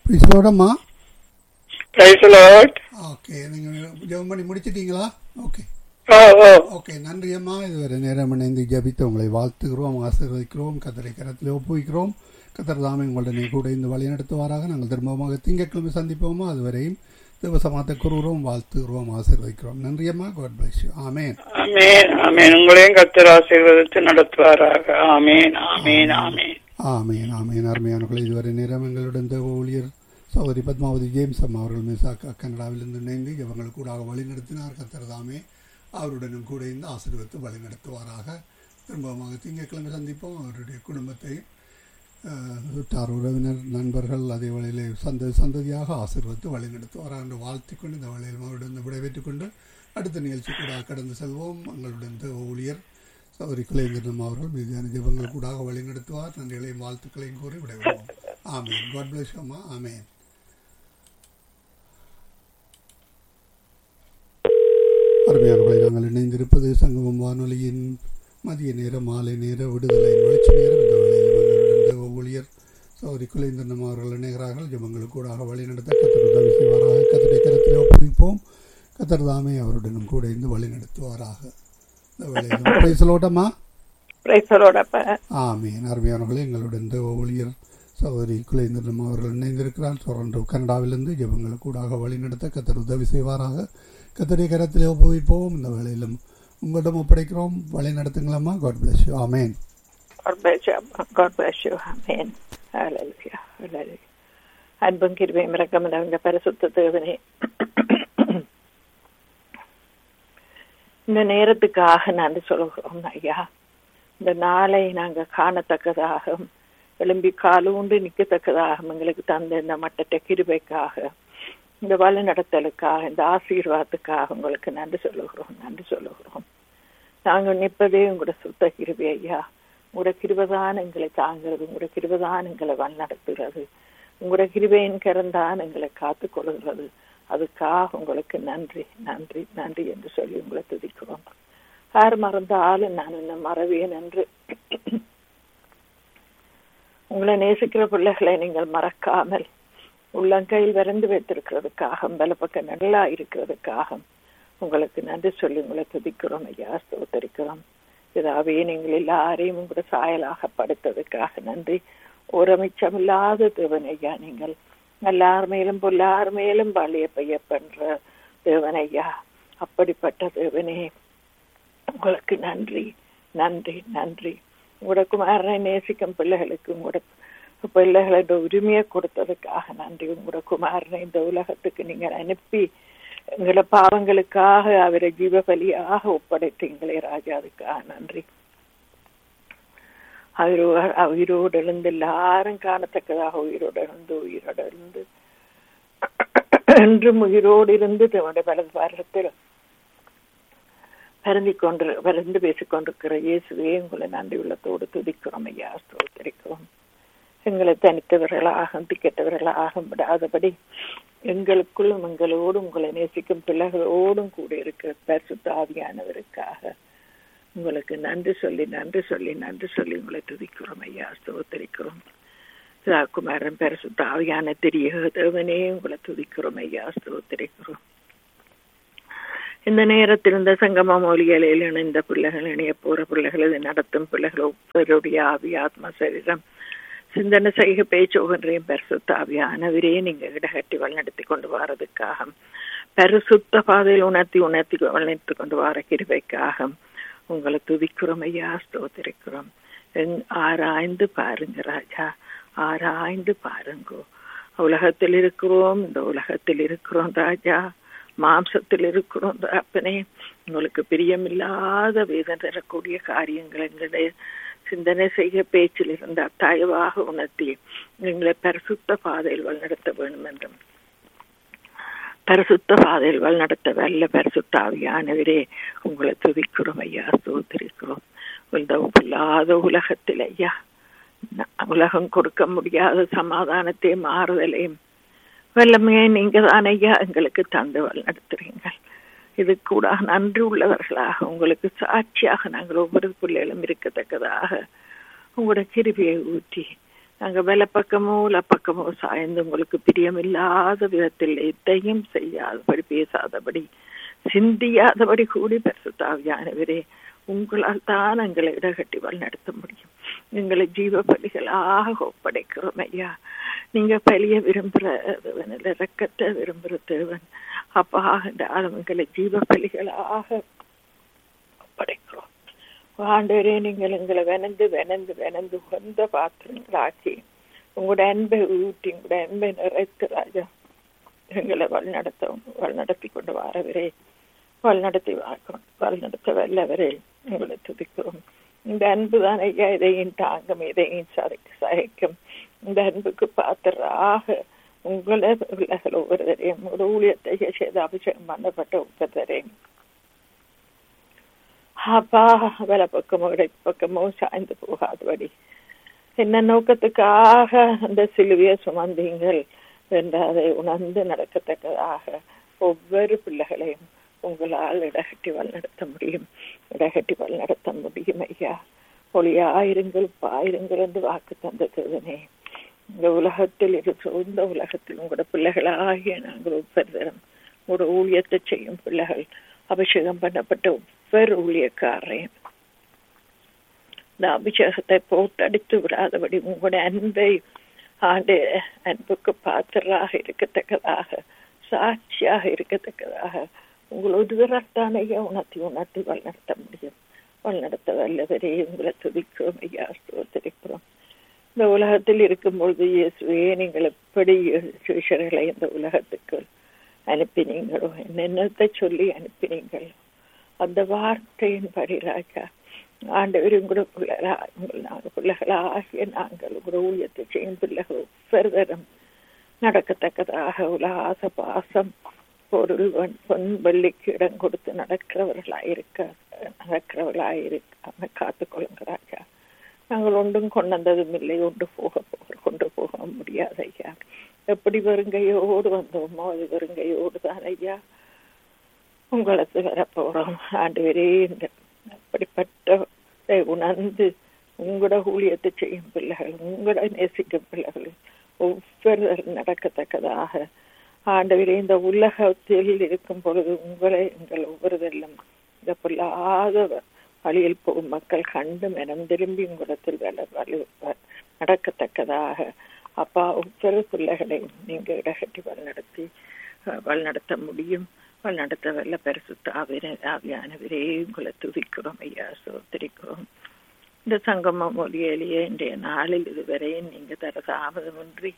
பிரிஸ்லோடம்மா price Lord okay நீங்கள் ஜெபம் பண்ணி முடிச்சிட்டீங்களா ஓகே ஓ ஓ ஓகே நன்றி அம்மா இதுவரை நேரம் இணைந்து ஜபித்து உங்களை வாழ்த்துகிறோம் ஆசீர்வதிக்கிறோம் கத்தரை கரத்தில் ஒப்புவிக்கிறோம் கத்தர் தாமே உங்களுடனே கூட இந்த வழி நடத்துவாராக நாங்கள் திரும்பமாக திங்கட்கிழமை சந்திப்போமா அதுவரையும் தேவசமாத்த கூறுகிறோம் வாழ்த்துகிறோம் ஆசீர்வதிக்கிறோம் நன்றி அம்மா God bless you amen amen amen உங்களையும் கத்தர் ஆசீர்வதித்து நடத்துவாராக ஆமேன் ஆமேன் ஆமேன் ஆமேன் ஆமேன் அருமையானவர்களே இதுவரை நேரம் எங்களுடன் தேவ ஊழியர் சகோதரி பத்மாவதி ஜேம்ஸ் அம்மா அவர்கள் மிசாக்கா கனடாவிலிருந்து இணைந்து இவங்கள் கூடாக வழி நடத்தினார் கத்தர் தாமே அவருடனும் கூட இருந்து ஆசீர்வதித்து வழி நடத்துவாராக திரும்பமாக திங்கட்கிழமை சந்திப்போம் அவருடைய குடும்பத்தையும் அஹ், உற்றார் உறவினர் நண்பர்கள் அதே வழியிலே சந்த சந்ததியாக ஆசீர்வதித்து வழி நடத்துவாராக என்று வாழ்த்திக்கொண்டு இந்த வழியில் அவருடன் விடைபெற்றுக் கொண்டு அடுத்த நிகழ்ச்சி கூட கடந்து செல்வோம் எங்களுடன் தேவ ஊழியர் சௌரி குலேந்திரன் அவர்கள் மீதியான ஜெபங்கள் கூடாக வழி நடத்துவார் நன்றிகளையும் வாழ்த்துக்களையும் கூறி விடைபெறுவோம் ஆமேன் காட் பிளஸ் அம்மா ஆமேன் அருமையானவர்களை நாங்கள் இணைந்திருப்பது சங்கமம் வானொலியின் மதிய நேர மாலை நேர விடுதலை வெளிச்ச நேரம் இந்த வேளையில் எங்களுடன் தேவ ஊழியர் சௌரி குலேந்திரன் அவர்கள் இணைகிறார்கள் ஜெபங்களுக்கு கூடாக வழி நடத்த கத்தர் உதவி செய்வாராக கத்தரை கரத்தில் ஒப்புவிப்போம் கத்தர் தாமே அவருடனும் கூட இருந்து வழி நடத்துவாராக இந்த வேளையில் பேசலோட்டமா பிரைஸ் லார்ட் ஆமீன் அருமையானவர்களே எங்களுடன் தேவ ஊழியர் சகோதரி குலேந்திரன் அவர்கள் இணைந்திருக்கிறார் டொரண்டோ கனடாவிலிருந்து ஜெபங்களுக்கு கூடாக வழிநடத்த கத்தர் உதவி செய்வாராக கத்தருடைய கரத்திலே ஒப்புவிப்போம் இந்த வேளையிலும் உங்களிடம் ஒப்படைக்கிறோம் வழி நடத்துங்களம்மா God bless you amen God bless you. God bless you. Amen. Hallelujah. Hallelujah. அன்பும் கிருபையும் இறக்கம் நிறைந்த பரிசுத்த தேவனே இந்த நேரத்துக்காக நன்றி சொல்கிறோம் ஐயா இந்த நாளை நாங்க காணத்தக்கதாக எழும்பி காலூண்டு நிற்கத்தக்கதாக எங்களுக்கு தந்த இந்த மட்டற்ற கிருபைக்காக இந்த வழி நடத்தலுக்காக இந்த ஆசீர்வாதத்துக்காக உங்களுக்கு நன்றி சொல்லுகிறோம் நன்றி சொல்லுகிறோம் நாங்கள் நிற்பதே உங்களோட சுத்த கிருபை ஐயா உங்களோட கிருபதான் எங்களை தாங்கிறது உங்களோட கிருபதான் எங்களை வழிநடத்துகிறது உங்களோட கிருபையின் கரந்தான் எங்களை காத்துக் கொள்கிறது அதுக்காக உங்களுக்கு நன்றி நன்றி நன்றி என்று சொல்லி உங்களை துதிக்கிறோம் யார் மறந்தாலும் நான் என்ன மறவேன் என்று உங்களை நேசிக்கிற பிள்ளைகளை நீங்கள் மறக்காமல் உள்ளங்கையில் விரைந்து வைத்திருக்கிறதுக்காக பலப்பக்க நல்லா இருக்கிறதுக்காக உங்களுக்கு நன்றி சொல்லி உங்களை துதிக்கிறோம் ஐயா ஸ்தோத்தரிக்கிறோம் இதாவே நீங்கள் எல்லாரையும் உங்களோட சாயலாக படுத்ததுக்காக நன்றி ஒரு மிச்சமில்லாத தேவன் ஐயா நீங்கள் எல்லார் மேலும் பொல்லார் மேலும் பழிய பைய பண்ற தேவன் ஐயா அப்படிப்பட்ட தேவனே உங்களுக்கு நன்றி நன்றி நன்றி உங்களோட குமாரனை நேசிக்கும் பிள்ளைகளுக்கு உங்களோட பிள்ளைகளோட உரிமையை கொடுத்ததுக்காக நன்றி உங்களோட குமாரனை இந்த உலகத்துக்கு நீங்கள் அனுப்பி எங்களை பாவங்களுக்காக அவரை ஜீவபலியாக ஒப்படைத்தீங்களே ராஜா அதுக்காக நன்றி அவரோ உயிரோடு எழுந்து எல்லாரும் காணத்தக்கதாக உயிரோடு இருந்து உயிரோடு இருந்து என்றும் உயிரோடு இருந்து தன்னுடைய வலது பாரத்தில் பரந்தி கொண்டு பரந்து பேசிக் கொண்டிருக்கிற இயேசுவே உங்களை நன்றி உள்ளத்தோடு துதிக்கிறோம் ஐயா ஸ்தோத்திரிக்கிறோம் எங்களை தனித்தவர்களாக திக்கெட்டவர்களாக விடாதபடி எங்களுக்குள்ளும் எங்களோடும் உங்களை நேசிக்கும் பிள்ளைகளோடும் கூட இருக்கிற பரிசுத்த ஆவியானவருக்காக உங்களுக்கு நன்றி சொல்லி நன்றி சொல்லி நன்றி சொல்லி உங்களை துதிக்கிறோம் ஐயா ஸ்தோத்தரிக்கிறோம் குமாரன் பரிசுத்த ஆவியான தெரிய தேவனே உங்களை துதிக்கிறோம் ஐயா ஸ்தோத்தரிக்கிறோம் இந்த நேரத்தில் இந்த சங்கம மொழிகளில் இணைந்த பிள்ளைகள் இணைய போற பிள்ளைகள் இதை நடத்தும் பிள்ளைகள் ஒவ்வொருடைய ஆவி ஆத்ம சரீரம் சிந்தனை செய்க பேச்சோகன்றையும் பரிசுத்த ஆவியானவரே நீங்க இடகட்டி வழிநடத்தி கொண்டு வரதுக்காக பரிசுத்த பாதையில் உணர்த்தி உணர்த்தி வழிநடத்தி கொண்டு வர கிருபைக்காக உங்களை துதிக்கிறோம் ஐயா ஸ்தோத்திரிக்கிறோம் ஆராய்ந்து பாருங்க ராஜா ஆராய்ந்து பாருங்கோ உலகத்தில் இருக்கிறோம் இந்த உலகத்தில் இருக்கிறோம் ராஜா மாம்சத்தில் இருக்கிறோம் அப்பனே உங்களுக்கு பிரியமில்லாத வேதம் தரக்கூடிய காரியங்கள் எங்களுடைய சிந்தனை செய்ய பேச்சில் இருந்த தயவாக உணர்த்தி எங்களை பரிசுத்த பாதையில் வழிநடத்த வேண்டும் என்றும் பரிசுத்த பாதையில் வழிநடத்த வல்ல பரிசுத்தாவியானவரே உங்களை துதிக்கிறோம் ஐயா ஸ்தோத்திரிக்கிறோம் இந்த இல்லாத உலகத்தில் ஐயா உலகம் கொடுக்க முடியாத சமாதானத்தை மாறுதலையும் வல்லமையை நீங்க தான் ஐயா எங்களுக்கு தந்து வழிநடத்துறீங்கள் இது கூட நன்றி உள்ளவர்களாக உங்களுக்கு சாட்சியாக நாங்கள் ஒவ்வொரு பிள்ளைகளும் இருக்கத்தக்கதாக உங்களோட கிருபியை ஊற்றி நாங்க வலப்பக்கமோ பக்கமோ சாய்ந்து உங்களுக்கு பிரியமில்லாத விதத்தில் எதையும் செய்யாதபடி பேசாதபடி சிந்தியாதபடி கூடி பரிசுத்தாவியானவரே உங்களால் தான் எங்களை இடகட்டி வழிநடத்த முடியும் எங்களை ஜீவ பலிகளாக ஒப்படைக்கிறோம் ஐயா நீங்க பலிய விரும்புற தேவன் இல்ல ரக்கத்தை விரும்புற தேவன் அப்பா இந்த எங்களை ஜீவ பலிகளாக ஒப்படைக்கிறோம் ஆண்டவரே நீங்கள் எங்களை வெனந்து வெனந்து வெனந்து உகந்த பாத்திரங்களாக்கி உங்களோட அன்பை ஊட்டி உங்களோட அன்பை நிறைத்து ராஜா எங்களை வழிநடத்த வழிநடத்தி கொண்டு வரவரே வழிநடத்தி வாக்கணும் வழிநடத்த வல்லவரே உங்களை துதிக்கிறோம் இந்த அன்பு தான் ஐயா இதையும் தாங்கும் இதையும் சதைக்கு சகைக்கும் இந்த அன்புக்கு பாத்திராக உங்களை பிள்ளைகள் ஒவ்வொருவரையும் ஒரு ஊழியத்தை செய்து அபிஷேகம் பண்ணப்பட்ட ஒவ்வொருவரையும் அப்பா வல பக்கமோ இடை பக்கமோ சாய்ந்து போகாதபடி என்ன நோக்கத்துக்காக அந்த சிலுவையை சுமந்தீங்கள் என்று அதை உணர்ந்து நடக்கத்தக்கதாக ஒவ்வொரு பிள்ளைகளையும் உங்களால் இடகட்டி வழிநடத்த முடியும் இடகட்டி வழிநடத்த முடியும் ஐயா ஒளியாயிருங்கள் பாயிருங்கள் என்று வாக்கு தந்த தேவனே இந்த உலகத்தில் இருக்கிற இந்த உலகத்தில் உங்களோட பிள்ளைகளாகிய நாங்கள் ஒவ்வொருத்தரும் ஒரு ஊழியத்தை செய்யும் பிள்ளைகள் அபிஷேகம் பண்ணப்பட்ட ஒவ்வொரு ஊழியக்காரையும் இந்த அபிஷேகத்தை போட்டடித்து விடாதபடி உங்களுடைய அன்பை ஆண்டு அன்புக்கு பாத்திராக இருக்கத்தக்கதாக சாட்சியாக இருக்கத்தக்கதாக உங்களோடு விரட்டானைய உணர்த்தி உணர்த்தி வழிநடத்த முடியும் வழிநடத்த வல்லவரே உங்களை துதிக்கிறோம் ஐயா ஸ்தோத்திரிக்கிறோம் இந்த உலகத்தில் இருக்கும் பொழுது இயேசுவே நீங்கள் எப்படி சிஷர்களை இந்த உலகத்துக்கு அனுப்பினீங்களோ என்னென்னத்தை சொல்லி அனுப்பினீங்களோ அந்த வார்த்தையின் படி ராஜா ஆண்டவர் உங்களோட பிள்ளைகளா உங்கள் நாங்கள் பிள்ளைகளாகிய நாங்கள் உங்களோட ஊழியத்தை செய்யும் பிள்ளைகள் ஒவ்வொருதரம் நடக்கத்தக்கதாக உலகாச பாசம் பொருள் பொன் வெள்ளிக்கு இடம் கொடுத்து நடக்கிறவர்களாயிருக்க நடக்கிறவர்களாயிருக்க காத்துக்கொள்ளுங்க ராஜா நாங்கள் ஒன்றும் கொண்டதும் இல்லை ஒன்று போக போக கொண்டு போக முடியாது ஐயா எப்படி வெறுங்கையோடு வந்தோமோ அது வெறுங்கையோடு தான் ஐயா உங்களுக்கு வரப்போறோம் ஆண்டு வரே இந்த அப்படிப்பட்ட உணர்ந்து உங்களோட ஊழியத்தை செய்யும் பிள்ளைகள் உங்களோட நேசிக்கும் பிள்ளைகள் ஒவ்வொரு நடக்கத்தக்கதாக ஆண்டவரே இந்த உலகத்தில் இருக்கும் பொழுது உங்களை எங்கள் ஒவ்வொருதெல்லாம் இந்த பொல்லாத வழியில் போகும் மக்கள் கண்டு மனம் திரும்பி உங்களிடத்தில் வேலை வழி நடக்கத்தக்கதாக அப்பா ஒவ்வொரு பிள்ளைகளை நீங்க இடகட்டி வழிநடத்தி வழிநடத்த முடியும் வழிநடத்த வல்ல பரிசுத்த ஆவியானவரே உங்களை துதிக்கிறோம் ஐயா சோத்திரிக்கிறோம் இந்த சங்கம மொழியிலேயே இன்றைய நாளில் இதுவரை நீங்க தர தாமதமின்றி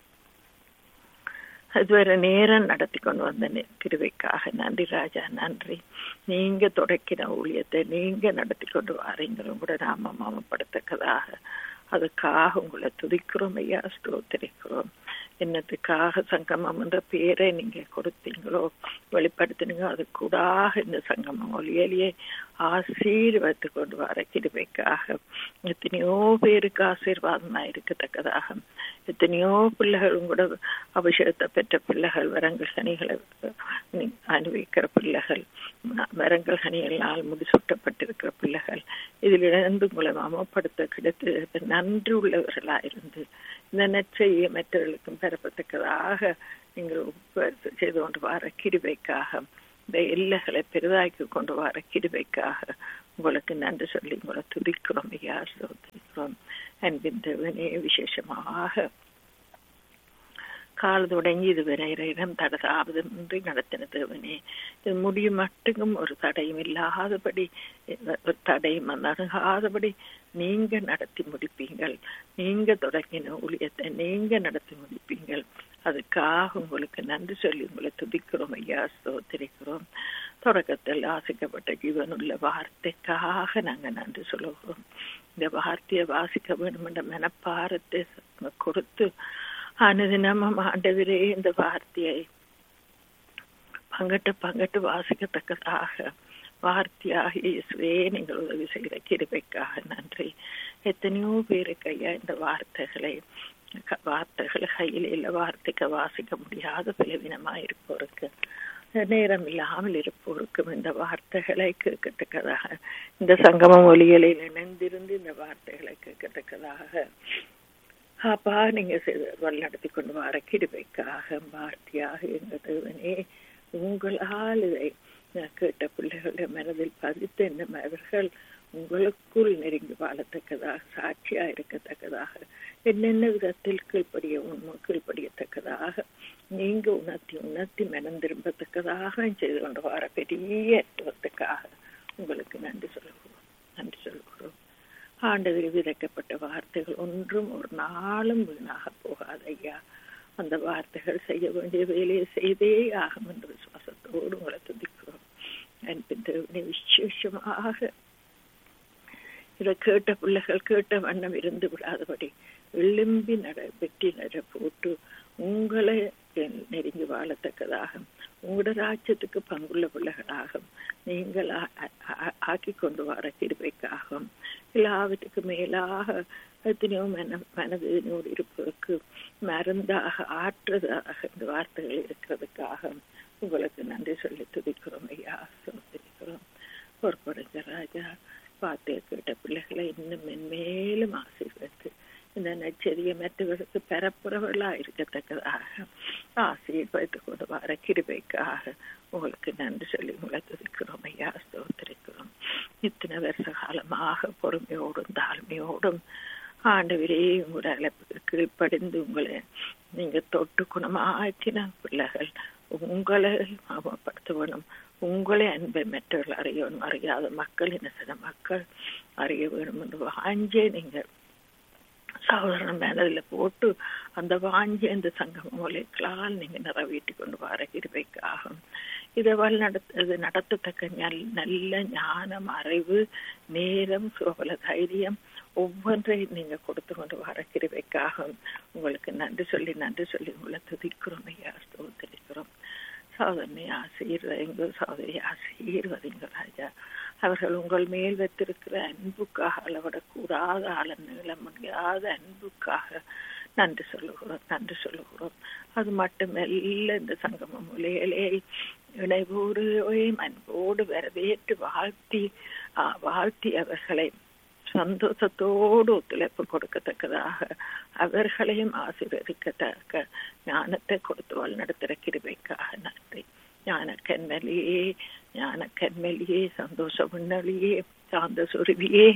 அதுவரை நேரம் நடத்தி கொண்டு வந்த கிருவைக்காக நன்றி ராஜா நன்றி நீங்க தொடக்கின ஊழியத்தை நீங்க நடத்தி கொண்டு வாரீங்க கூட நாம மாமப்படுத்தக்கதாக அதுக்காக உங்களை துதிக்கிறோம் ஐயா ஸ்தோத்திரிக்கிறோம் என்னத்துக்காக சங்கமம் என்ற பேரை நீங்க கொடுத்தீங்களோ வெளிப்படுத்தினீங்க அது கூடாக இந்த சங்கமம் ஒலியலியே ஆசீர்வத்து கொண்டு வர கிருபைக்காக எத்தனையோ பேருக்கு ஆசீர்வாதமா இருக்கத்தக்கதாக எத்தனையோ பிள்ளைகள் கூட அபிஷேகத்தை பெற்ற பிள்ளைகள் வரங்கள் சனிகளை அனுபவிக்கிற பிள்ளைகள் வரங்கள் சனிகளால் முடிசூட்டப்பட்டிருக்கிற பிள்ளைகள் இதில் இழந்து உங்களை அமப்படுத்த கிடைத்து நன்றி உள்ளவர்களாயிருந்து இந்த நற்செய்ய மற்றவர்களுக்கும் பெறப்பட்டதாக நீங்கள் செய்து கொண்டு வர கிருபைக்காக இந்த எல்லைகளை பெரிதாக்கி கொண்டு வர கிருபைக்காக உங்களுக்கு நன்றி சொல்லி உங்களை துதிக்கிறோம் ஐயா துதிக்கிறோம் அன்பின் தேவனே விசேஷமாக கால தொடங்கி இதுவரை இடம் தடசாவதுமின்றி நடத்தின தேவனே இது முடியும் மட்டும் ஒரு தடையும் இல்லாதபடி ஒரு தடையும் அணுகாதபடி நீங்க நடத்தி முடிப்பீங்கள் நீங்க தொடங்கின ஊழியத்தை நீங்க நடத்தி முடிப்பீங்கள் அதுக்காக உங்களுக்கு நன்றி சொல்லி உங்களை துதிக்கிறோம் ஐயா ஸ்தோத்திரிக்கிறோம் தொடக்கத்தில் ஆசிக்கப்பட்ட ஜீவனுள்ள வார்த்தைக்காக நாங்க நன்றி சொல்லுகிறோம் இந்த வார்த்தையை வாசிக்க வேண்டும் என்ற மனப்பாரத்தை கொடுத்து அனுதினமும் ஆண்டவரே இந்த வார்த்தையை பங்கட்டு பங்கட்டு வாசிக்கத்தக்கதாக வார்த்தையாக இயேசுவே நீங்கள் உதவி செய்கிற கிருபைக்காக நன்றி எத்தனையோ பேருக்கு ஐயா இந்த வார்த்தைகளை வார்த்தைகள் கையில் இல்லை வார்த்தைக்கு வாசிக்க முடியாத பலவீனமா இருப்போருக்கு நேரம் இல்லாமல் இருப்போருக்கும் இந்த வார்த்தைகளை கேட்கத்தக்கதாக இந்த சங்கம மொழிகளில் இணைந்திருந்து இந்த வார்த்தைகளை கேட்கத்தக்கதாக அப்பா நீங்க செய்த வழிநடத்தி கொண்டு வர கிருபைக்காக வார்த்தையாக எங்கள் தேவனே உங்களால் இதை நான் கேட்ட பிள்ளைகளுடைய மனதில் பதித்து என்ன அவர்கள் உங்களுக்குள் நெருங்கி வாழத்தக்கதாக சாட்சியா இருக்கத்தக்கதாக என்னென்ன விதத்தில் கீழ்ப்படிய உண்மை கீழ்ப்படியத்தக்கதாக நீங்க உணர்த்தி உணர்த்தி மனம் திரும்பத்தக்கதாக செய்து கொண்டு வர பெரிய அற்புதத்துக்காக உங்களுக்கு நன்றி சொல்லுகிறோம் நன்றி சொல்லுகிறோம் ஆண்டவர் விதைக்கப்பட்ட வார்த்தைகள் ஒன்றும் ஒரு நாளும் வீணாக போகாது ஐயா அந்த வார்த்தைகள் செய்ய வேண்டிய வேலையை செய்தே ஆகும் என்ற விசுவாசத்தோடு உங்களை துதிக்கிறோம் அன்பின் தேவனை விசேஷமாக இதை கேட்ட பிள்ளைகள் கேட்ட வண்ணம் இருந்து விடாதபடி விளிம்பி நட வெற்றி நட போட்டு உங்களை நெருங்கி வாழத்தக்கதாக உங்களோட ராஜ்யத்துக்கு பங்குள்ள பிள்ளைகளாகும் நீங்கள் ஆக்கி கொண்டு வர கிருபைக்காகும் எல்லாவற்றுக்கு மேலாக எத்தனையோ மன மனதினோடு இருப்பதற்கு மருந்தாக ஆற்றுவதாக இந்த வார்த்தைகள் இருக்கிறதுக்காக உங்களுக்கு நன்றி சொல்லி துதிக்கிறோம் ஐயா சொல்லிருக்கிறோம் பொறுப்படுங்க ராஜா வார்த்தையை கேட்ட பிள்ளைகளை இன்னும் மென்மேலும் ஆசீர்வதித்து இந்த நச்சரிய மற்றவர்களுக்கு பெறப்புறவர்களா இருக்கத்தக்கதாக ஆசீர்வதித்து கொண்டு வர கிருபைக்காக உங்களுக்கு நன்றி சொல்லி உங்களை துதிக்கிறோம் ஐயா ஸ்தோத்திரிக்கிறோம் இத்தனை வருஷ காலமாக பொறுமையோடும் தாழ்மையோடும் ஆண்டவரே உங்களோட அழைப்புக்கு கீழ்ப்படிந்து உங்களை நீங்க தொட்டு குணமாக்கின பிள்ளைகள் உங்களை மாமப்படுத்த வேணும் உங்களை அன்பை மற்றவர்கள் அறியணும் அறியாத மக்கள் என்ன சில மக்கள் அறிய வேணும் என்று வாஞ்சே நீங்கள் சகோதரன் மேனதில் போட்டு அந்த வாஞ்சி அந்த சங்கம மூலைகளால் நீங்க நிறைவேற்றி கொண்டு வர கிருபைக்காகும் இதை வழி நடத்தது நடத்தத்தக்க நல்ல ஞானம் அறிவு நேரம் சுகபல தைரியம் ஒவ்வொன்றையும் நீங்க கொடுத்து கொண்டு வர கிருபைக்காக உங்களுக்கு நன்றி சொல்லி நன்றி சொல்லி உங்களை துதிக்கிறோம் ஐயா ஸ்தோத்தரிக்கிறோம் சோதனை ஆசீர்வதிங்க சோதரி ஆசீர்வதிங்க ராஜா அவர்கள் உங்கள் மேல் வைத்திருக்கிற அன்புக்காக அளவிடக்கூடாத ஆள நீள முடியாத அன்புக்காக நன்றி சொல்லுகிறோம் நன்றி சொல்லுகிறோம் அது மட்டுமல்ல இந்த சங்கம மூலையிலே இணைவோடு அன்போடு வரவேற்று வாழ்த்தி வாழ்த்தி அவர்களை சந்தோஷத்தோடு ஒத்துழைப்பு கொடுக்கத்தக்கதாக அவர்களையும் ஆசீர்வதிக்கத்தக்க ஞானத்தை கொடுத்து வழிநடத்துகிற கிருபைக்காக நன்றி ஞான கண்மலியே ஞான கண்மலியே சந்தோஷ முன்னலியே சாந்த சுருவியே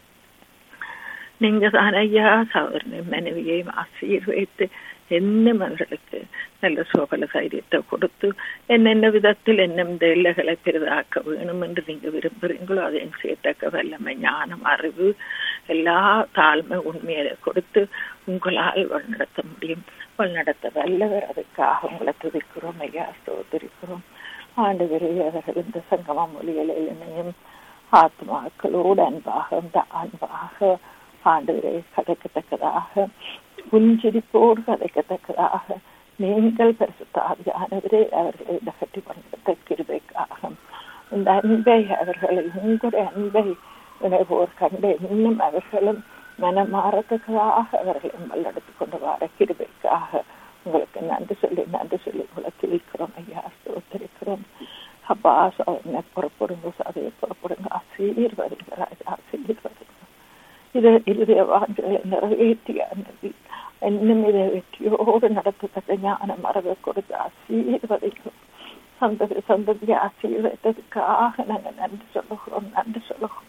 நீங்க தான் ஐயா சவர்ண மனைவியையும் ஆசீர்வதித்து என்னும் அவர்களுக்கு நல்ல சோபல தைரியத்தை கொடுத்து என்னென்ன விதத்தில் என்னெந்த எல்லைகளை பெரிதாக்க வேணும் என்று நீங்க விரும்புறீங்களோ அதையும் சேர்த்தக்க வல்லமை ஞானம் அறிவு எல்லா தாழ்மை உண்மையை கொடுத்து உங்களால் வழிநடத்த முடியும் வழிநடத்த வல்லவர் அதுக்காக உங்களை துதிக்கிறோம் ஐயா சோதரிக்கிறோம் ஆண்டு அவர்கள் இந்த சங்கம மொழிகளை இணையும் ஆத்மாக்களோடு அன்பாக அன்பாக ஆண்டுகளை கதைக்கத்தக்கதாக புஞ்சிரிப்போடு கதைக்கத்தக்கதாக நீங்கள் பரிசுத்தாவியானவரே அவர்களை கட்டி கொண்டிருந்த கிருபைக்காக இந்த அன்பை அவர்களை உங்களுடைய அன்பை இணைவோர் கண்டு இன்னும் அவர்களும் மனமாறத்தக்கதாக அவர்களை வல்லெடுத்து கொண்டு வர கிருபைக்காக உங்களுக்கு நன்றி சொல்லி நன்றி சொல்லி உங்களை திரிக்கிறோம் ஐயா ஸ்தோத்திரிக்கிறோம் அப்பா சோதனை புறப்படுங்க சதையை புறப்படுங்க ஆசீர்வதிங்க ராஜா ஆசீர்வதிங்க இது இருதய வாஞ்சுகளை நிறைவேற்றிய அன்பி இன்னும் இதை வெற்றியோடு நடத்தத்தக்க ஞான மரபை கொடுத்து ஆசீர்வதிக்கும் சந்ததி சந்ததியை ஆசீர்வதித்ததுக்காக நாங்கள் நன்றி சொல்லுகிறோம் நன்றி சொல்லுகிறோம்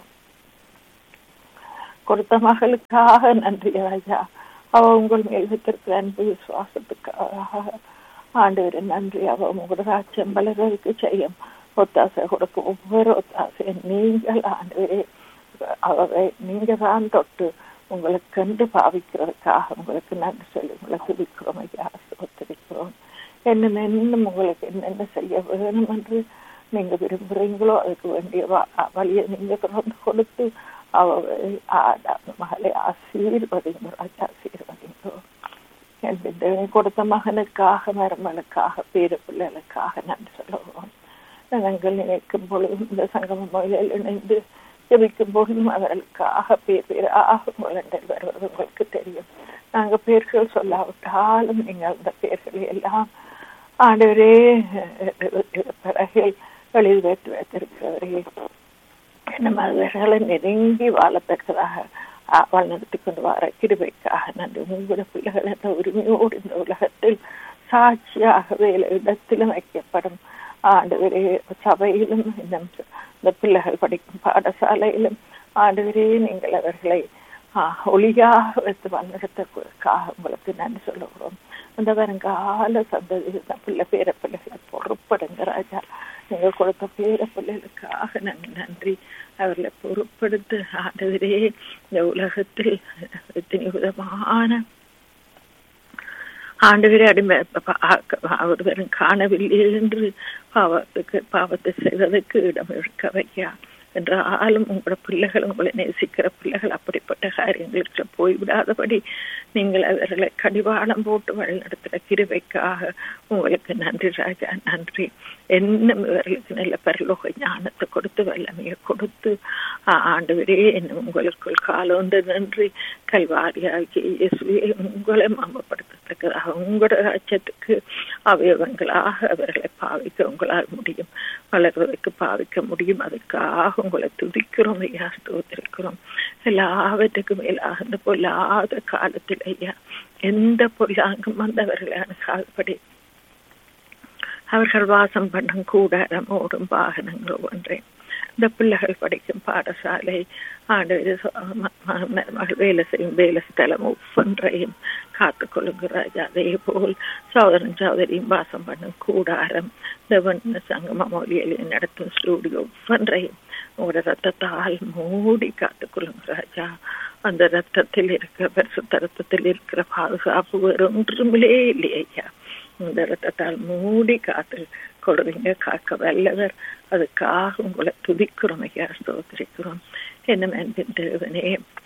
கொடுத்த மகளுக்காக நன்றி ராஜா அவ உங்கள் மேல் வைத்திருக்கிற அன்பு விசுவாசத்துக்காக ஆண்டு நன்றி அவ உங்களோட ராஜ்யம் வளர்வதற்கு செய்யும் ஒத்தாசை கொடுக்க ஒவ்வொரு ஒத்தாசை நீங்கள் ஆண்டு அவரை நீங்க தான் தொட்டு உங்களுக்கு கண்டு பாவிக்கிறதுக்காக உங்களுக்கு நன்றி சொல்லி உங்களை துதிக்கிறோம் ஐயா ஒத்திருக்கிறோம் என்ன இன்னும் உங்களுக்கு என்னென்ன செய்ய வேணும் என்று நீங்க விரும்புறீங்களோ அதுக்கு வேண்டிய வழியை நீங்க தொடர்ந்து கொடுத்து அவரை மகளை ஆசீர்வதிங்க ராஜா ஆசீர்வதிங்கோ என் கொடுத்த மகனுக்காக மருமனுக்காக பேரு பிள்ளைகளுக்காக நன்றி சொல்லுவோம் நாங்கள் நினைக்கும் பொழுதும் இந்த சங்கம மொழியில் இணைந்து ஜபிக்கும் போதும் அவர்களுக்காக பேர் பேராக முழங்கள் வருவது உங்களுக்கு தெரியும் நாங்க பேர்கள் சொல்லாவிட்டாலும் நீங்கள் அந்த பேர்களை எல்லாம் ஆண்டவரே பிறகு வெளியில் வைத்து வைத்திருக்கிறவரே நம்ம அவர்களை நெருங்கி வாழத்தக்கதாக வழிநடத்தி கொண்டு வர கிருபைக்காக நன்றி உங்களோட பிள்ளைகள் என்ற உரிமையோடு இந்த உலகத்தில் சாட்சியாக வேலை இடத்திலும் வைக்கப்படும் ஆண்டவரே சபையிலும் இன்னும் இந்த பிள்ளைகள் படிக்கும் பாடசாலையிலும் ஆண்டவரே நீங்கள் அவர்களை ஒளியாக வைத்து வழிநடத்தக்காக உங்களுக்கு நன்றி சொல்லுகிறோம் அந்த வருங்கால சந்ததி பிள்ளை பேர பிள்ளைகளை பொறுப்படுங்க ராஜா நீங்கள் கொடுத்த பேர பிள்ளைகளுக்காக நாங்கள் நன்றி அவர்களை பொறுப்படுத்து ஆண்டவரே இந்த உலகத்தில் எத்தனை விதமான ஆண்டவரே அடிமை அவர் வெறும் காணவில்லை என்று பாவத்துக்கு பாவத்தை செய்வதற்கு இடம் இருக்க வையா என்றாலும் உங்களோட பிள்ளைகள் உங்களை நேசிக்கிற பிள்ளைகள் அப்படிப்பட்ட காரியங்களுக்கு போய்விடாதபடி நீங்கள் அவர்களை கடிவாளம் போட்டு வழி நடத்துகிற கிருவைக்காக உங்களுக்கு நன்றி ராஜா நன்றி இன்னும் இவர்களுக்கு நல்ல பரலோக ஞானத்தை கொடுத்து வல்லமையை கொடுத்து ஆண்டவரே இன்னும் உங்களுக்குள் காலோண்டு நன்றி கல்வாரியாகி இயேசுவே உங்களை மாமப்படுத்தத்தக்கதாக உங்களோட ராஜ்யத்துக்கு அவயவங்களாக அவர்களை பாவிக்க உங்களால் முடியும் வளர்வதற்கு பாவிக்க முடியும் அதுக்காக உங்களை துதிக்கிறோம் ஐயா ஸ்தோத்திருக்கிறோம் எல்லாவற்றுக்கும் மேலாக இந்த பொல்லாத காலத்தில் ஐயா எந்த பொல்லாங்கும் வந்தவர்களை அணுகாதபடி அவர்கள் வாசம் பண்ணும் கூடாரம் ஓடும் வாகனங்கள் ஒன்றேன் இந்த பிள்ளைகள் படிக்கும் பாடசாலை ஆண்டு மகள் வேலை செய்யும் வேலை ஸ்தலம் ஒவ்வொன்றையும் காத்து கொள்ளுங்கிறார் அதே போல் சோதரன் சௌதரியும் வாசம் பண்ணும் கூடாரம் தேவன் சங்கம மொழியில் நடத்தும் ஸ்டூடியோ ஒவ்வொன்றையும் உங்களோட ரத்தத்தால் மூடி காத்து கொள்ளுங்கிறாஜா அந்த ரத்தத்தில் இருக்கிற பரிசுத்த ரத்தத்தில் இருக்கிற பாதுகாப்பு வேறு ஒன்றுமில்லே இல்லையா இந்த ரத்தத்தால் மூடி காத்து கொடுவீங்க காக்க வல்லவர் அதுக்காக உங்களை துதிக்கிறோம் ஐயா ஸ்தோத்திரிக்கிறோம் என்ன அன்பின் தேவனே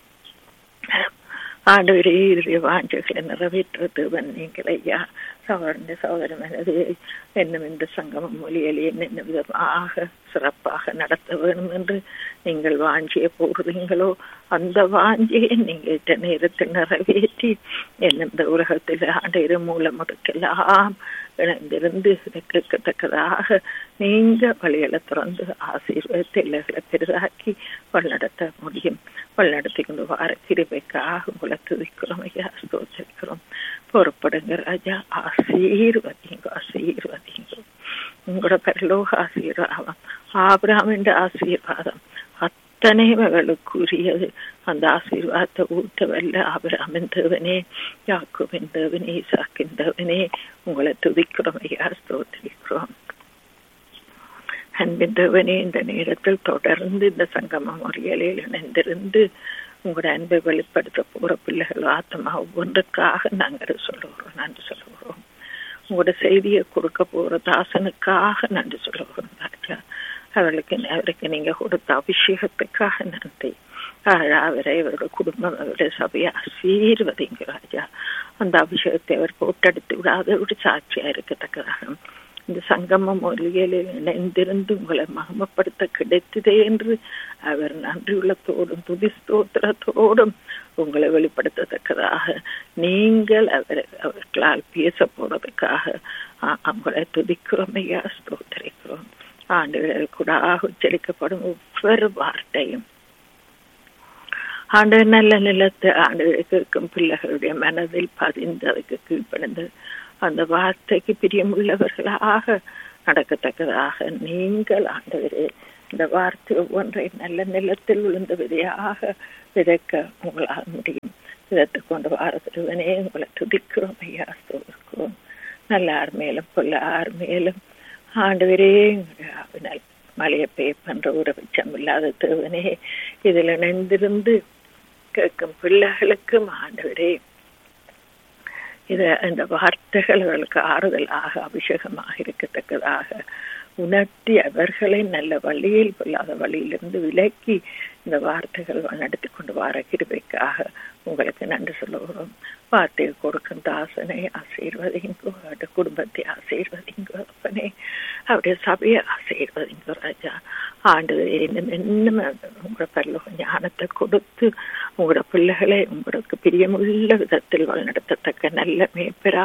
ஆண்டவரே இறுதிய வாஞ்சைகளை நிறைவேற்ற தேவன் நீங்கள் ஐயா சகோதரன் சகோதரம் எனது என்னும் இந்த சங்கமம் மொழியில் என்னென்ன விதமாக சிறப்பாக நடத்த வேணும் என்று நீங்கள் வாஞ்சிய போகிறீங்களோ அந்த வாஞ்சியை நீங்கள் இட்ட நேரத்தில் நிறைவேற்றி என்ன இந்த உலகத்தில் ஆண்டவர் மூலம் அதுக்கெல்லாம் இணைந்திருந்து கேட்கத்தக்கதாக நீங்க வழிகளை திறந்து ஆசீர்வதித்து எல்லைகளை பெரிதாக்கி வழிநடத்த முடியும் வழிநடத்தி கொண்டு வார கிருபைக்காக உங்களை துதிக்கிறோம் ஐயா ஸ்தோத்திரிக்கிறோம் பொறுப்படுங்க ராஜா ஆசீர்வதிங்க ஆசீர்வதிங்க உங்களோட பரலோக ஆசீர்வாதம் ஆபிராமின் ஆசீர்வாதம் அத்தனை மகளுக்குரியது அந்த ஆசீர்வாதத்தை ஊட்ட வல்ல ஆபிராமின் தேவனே யாக்குவின் தேவனே ஈசாக்கின் தேவனே உங்களை துதிக்கிறோம் ஐயா ஸ்தோத்திரிக்கிறோம் அன்பின் தேவனே இந்த நேரத்தில் தொடர்ந்து இந்த சங்கம முறைகளில் இணைந்திருந்து உங்களோட அன்பை வெளிப்படுத்த போற பிள்ளைகள் ஆத்மா ஒவ்வொன்றுக்காக நாங்கள் சொல்லுகிறோம் நன்றி சொல்லுகிறோம் உங்களோட செய்தியை கொடுக்க போற தாசனுக்காக நன்றி சொல்லுகிறோம் ராஜா அவர்களுக்கு அவருக்கு நீங்க கொடுத்த அபிஷேகத்துக்காக நன்றி அவரை அவருடைய குடும்பம் அவருடைய சபையை ஆசீர்வதிங்க ராஜா அந்த அபிஷேகத்தை அவர் போட்டெடுத்து விடாத ஒரு சாட்சியா இருக்கத்தக்கதாக இந்த சங்கம மொழிகளில் இணைந்திருந்து உங்களை மகமப்படுத்த கிடைத்ததே என்று அவர் நன்றியுள்ளத்தோடும் துதி ஸ்தோத்திரத்தோடும் உங்களை வெளிப்படுத்தத்தக்கதாக நீங்கள் அவர் அவர்களால் பேச போறதுக்காக அவங்களை துதிக்கிறோம் ஐயா ஸ்தோத்திரிக்கிறோம் ஆண்டுகளில் கூட உச்சரிக்கப்படும் ஒவ்வொரு வார்த்தையும் ஆண்டு நல்ல நிலத்தை ஆண்டுகளுக்கு இருக்கும் பிள்ளைகளுடைய மனதில் பதிந்து அதுக்கு கீழ்ப்படைந்து அந்த வார்த்தைக்கு பிரியமுள்ளவர்களாக நடக்கத்தக்கதாக நீங்கள் ஆண்டவரே இந்த வார்த்தை ஒவ்வொன்றை நல்ல நிலத்தில் விழுந்த விதையாக விதைக்க உங்களால் முடியும் விதத்தை கொண்டு வாரத்திருவனே உங்களை துதிக்கிறோம் ஐயா இருக்கிறோம் நல்லார் மேலும் கொல்லார் மேலும் ஆண்டவரே மலையை பெய்ய பண்ற ஒரு பட்சம் இல்லாத தேவனே இதில் இணைந்திருந்து கேட்கும் பிள்ளைகளுக்கும் ஆண்டவரே இத இந்த வார்த்தைகள் அவர்களுக்கு ஆறுதலாக அபிஷேகமாக இருக்கத்தக்கதாக உணர்த்தி அவர்களை நல்ல வழியில் பொல்லாத வழியிலிருந்து விலக்கி இந்த வார்த்தைகள் நடத்தி கொண்டு வர கிருபைக்காக உங்களுக்கு நன்றி சொல்லுகிறோம் வார்த்தையை கொடுக்கும் தாசனை ஆசீர்வதிங்கோ அவருடைய குடும்பத்தை ஆசீர்வதிங்கோ அப்பனே அவருடைய சபையை ஆசீர்வதிங்கோ ராஜா ஆண்டு இன்னும் இன்னும் உங்களோட பரலோக ஞானத்தை கொடுத்து உங்களோட பிள்ளைகளை உங்களுக்கு பிரியமுள்ள விதத்தில் நடத்தத்தக்க நல்ல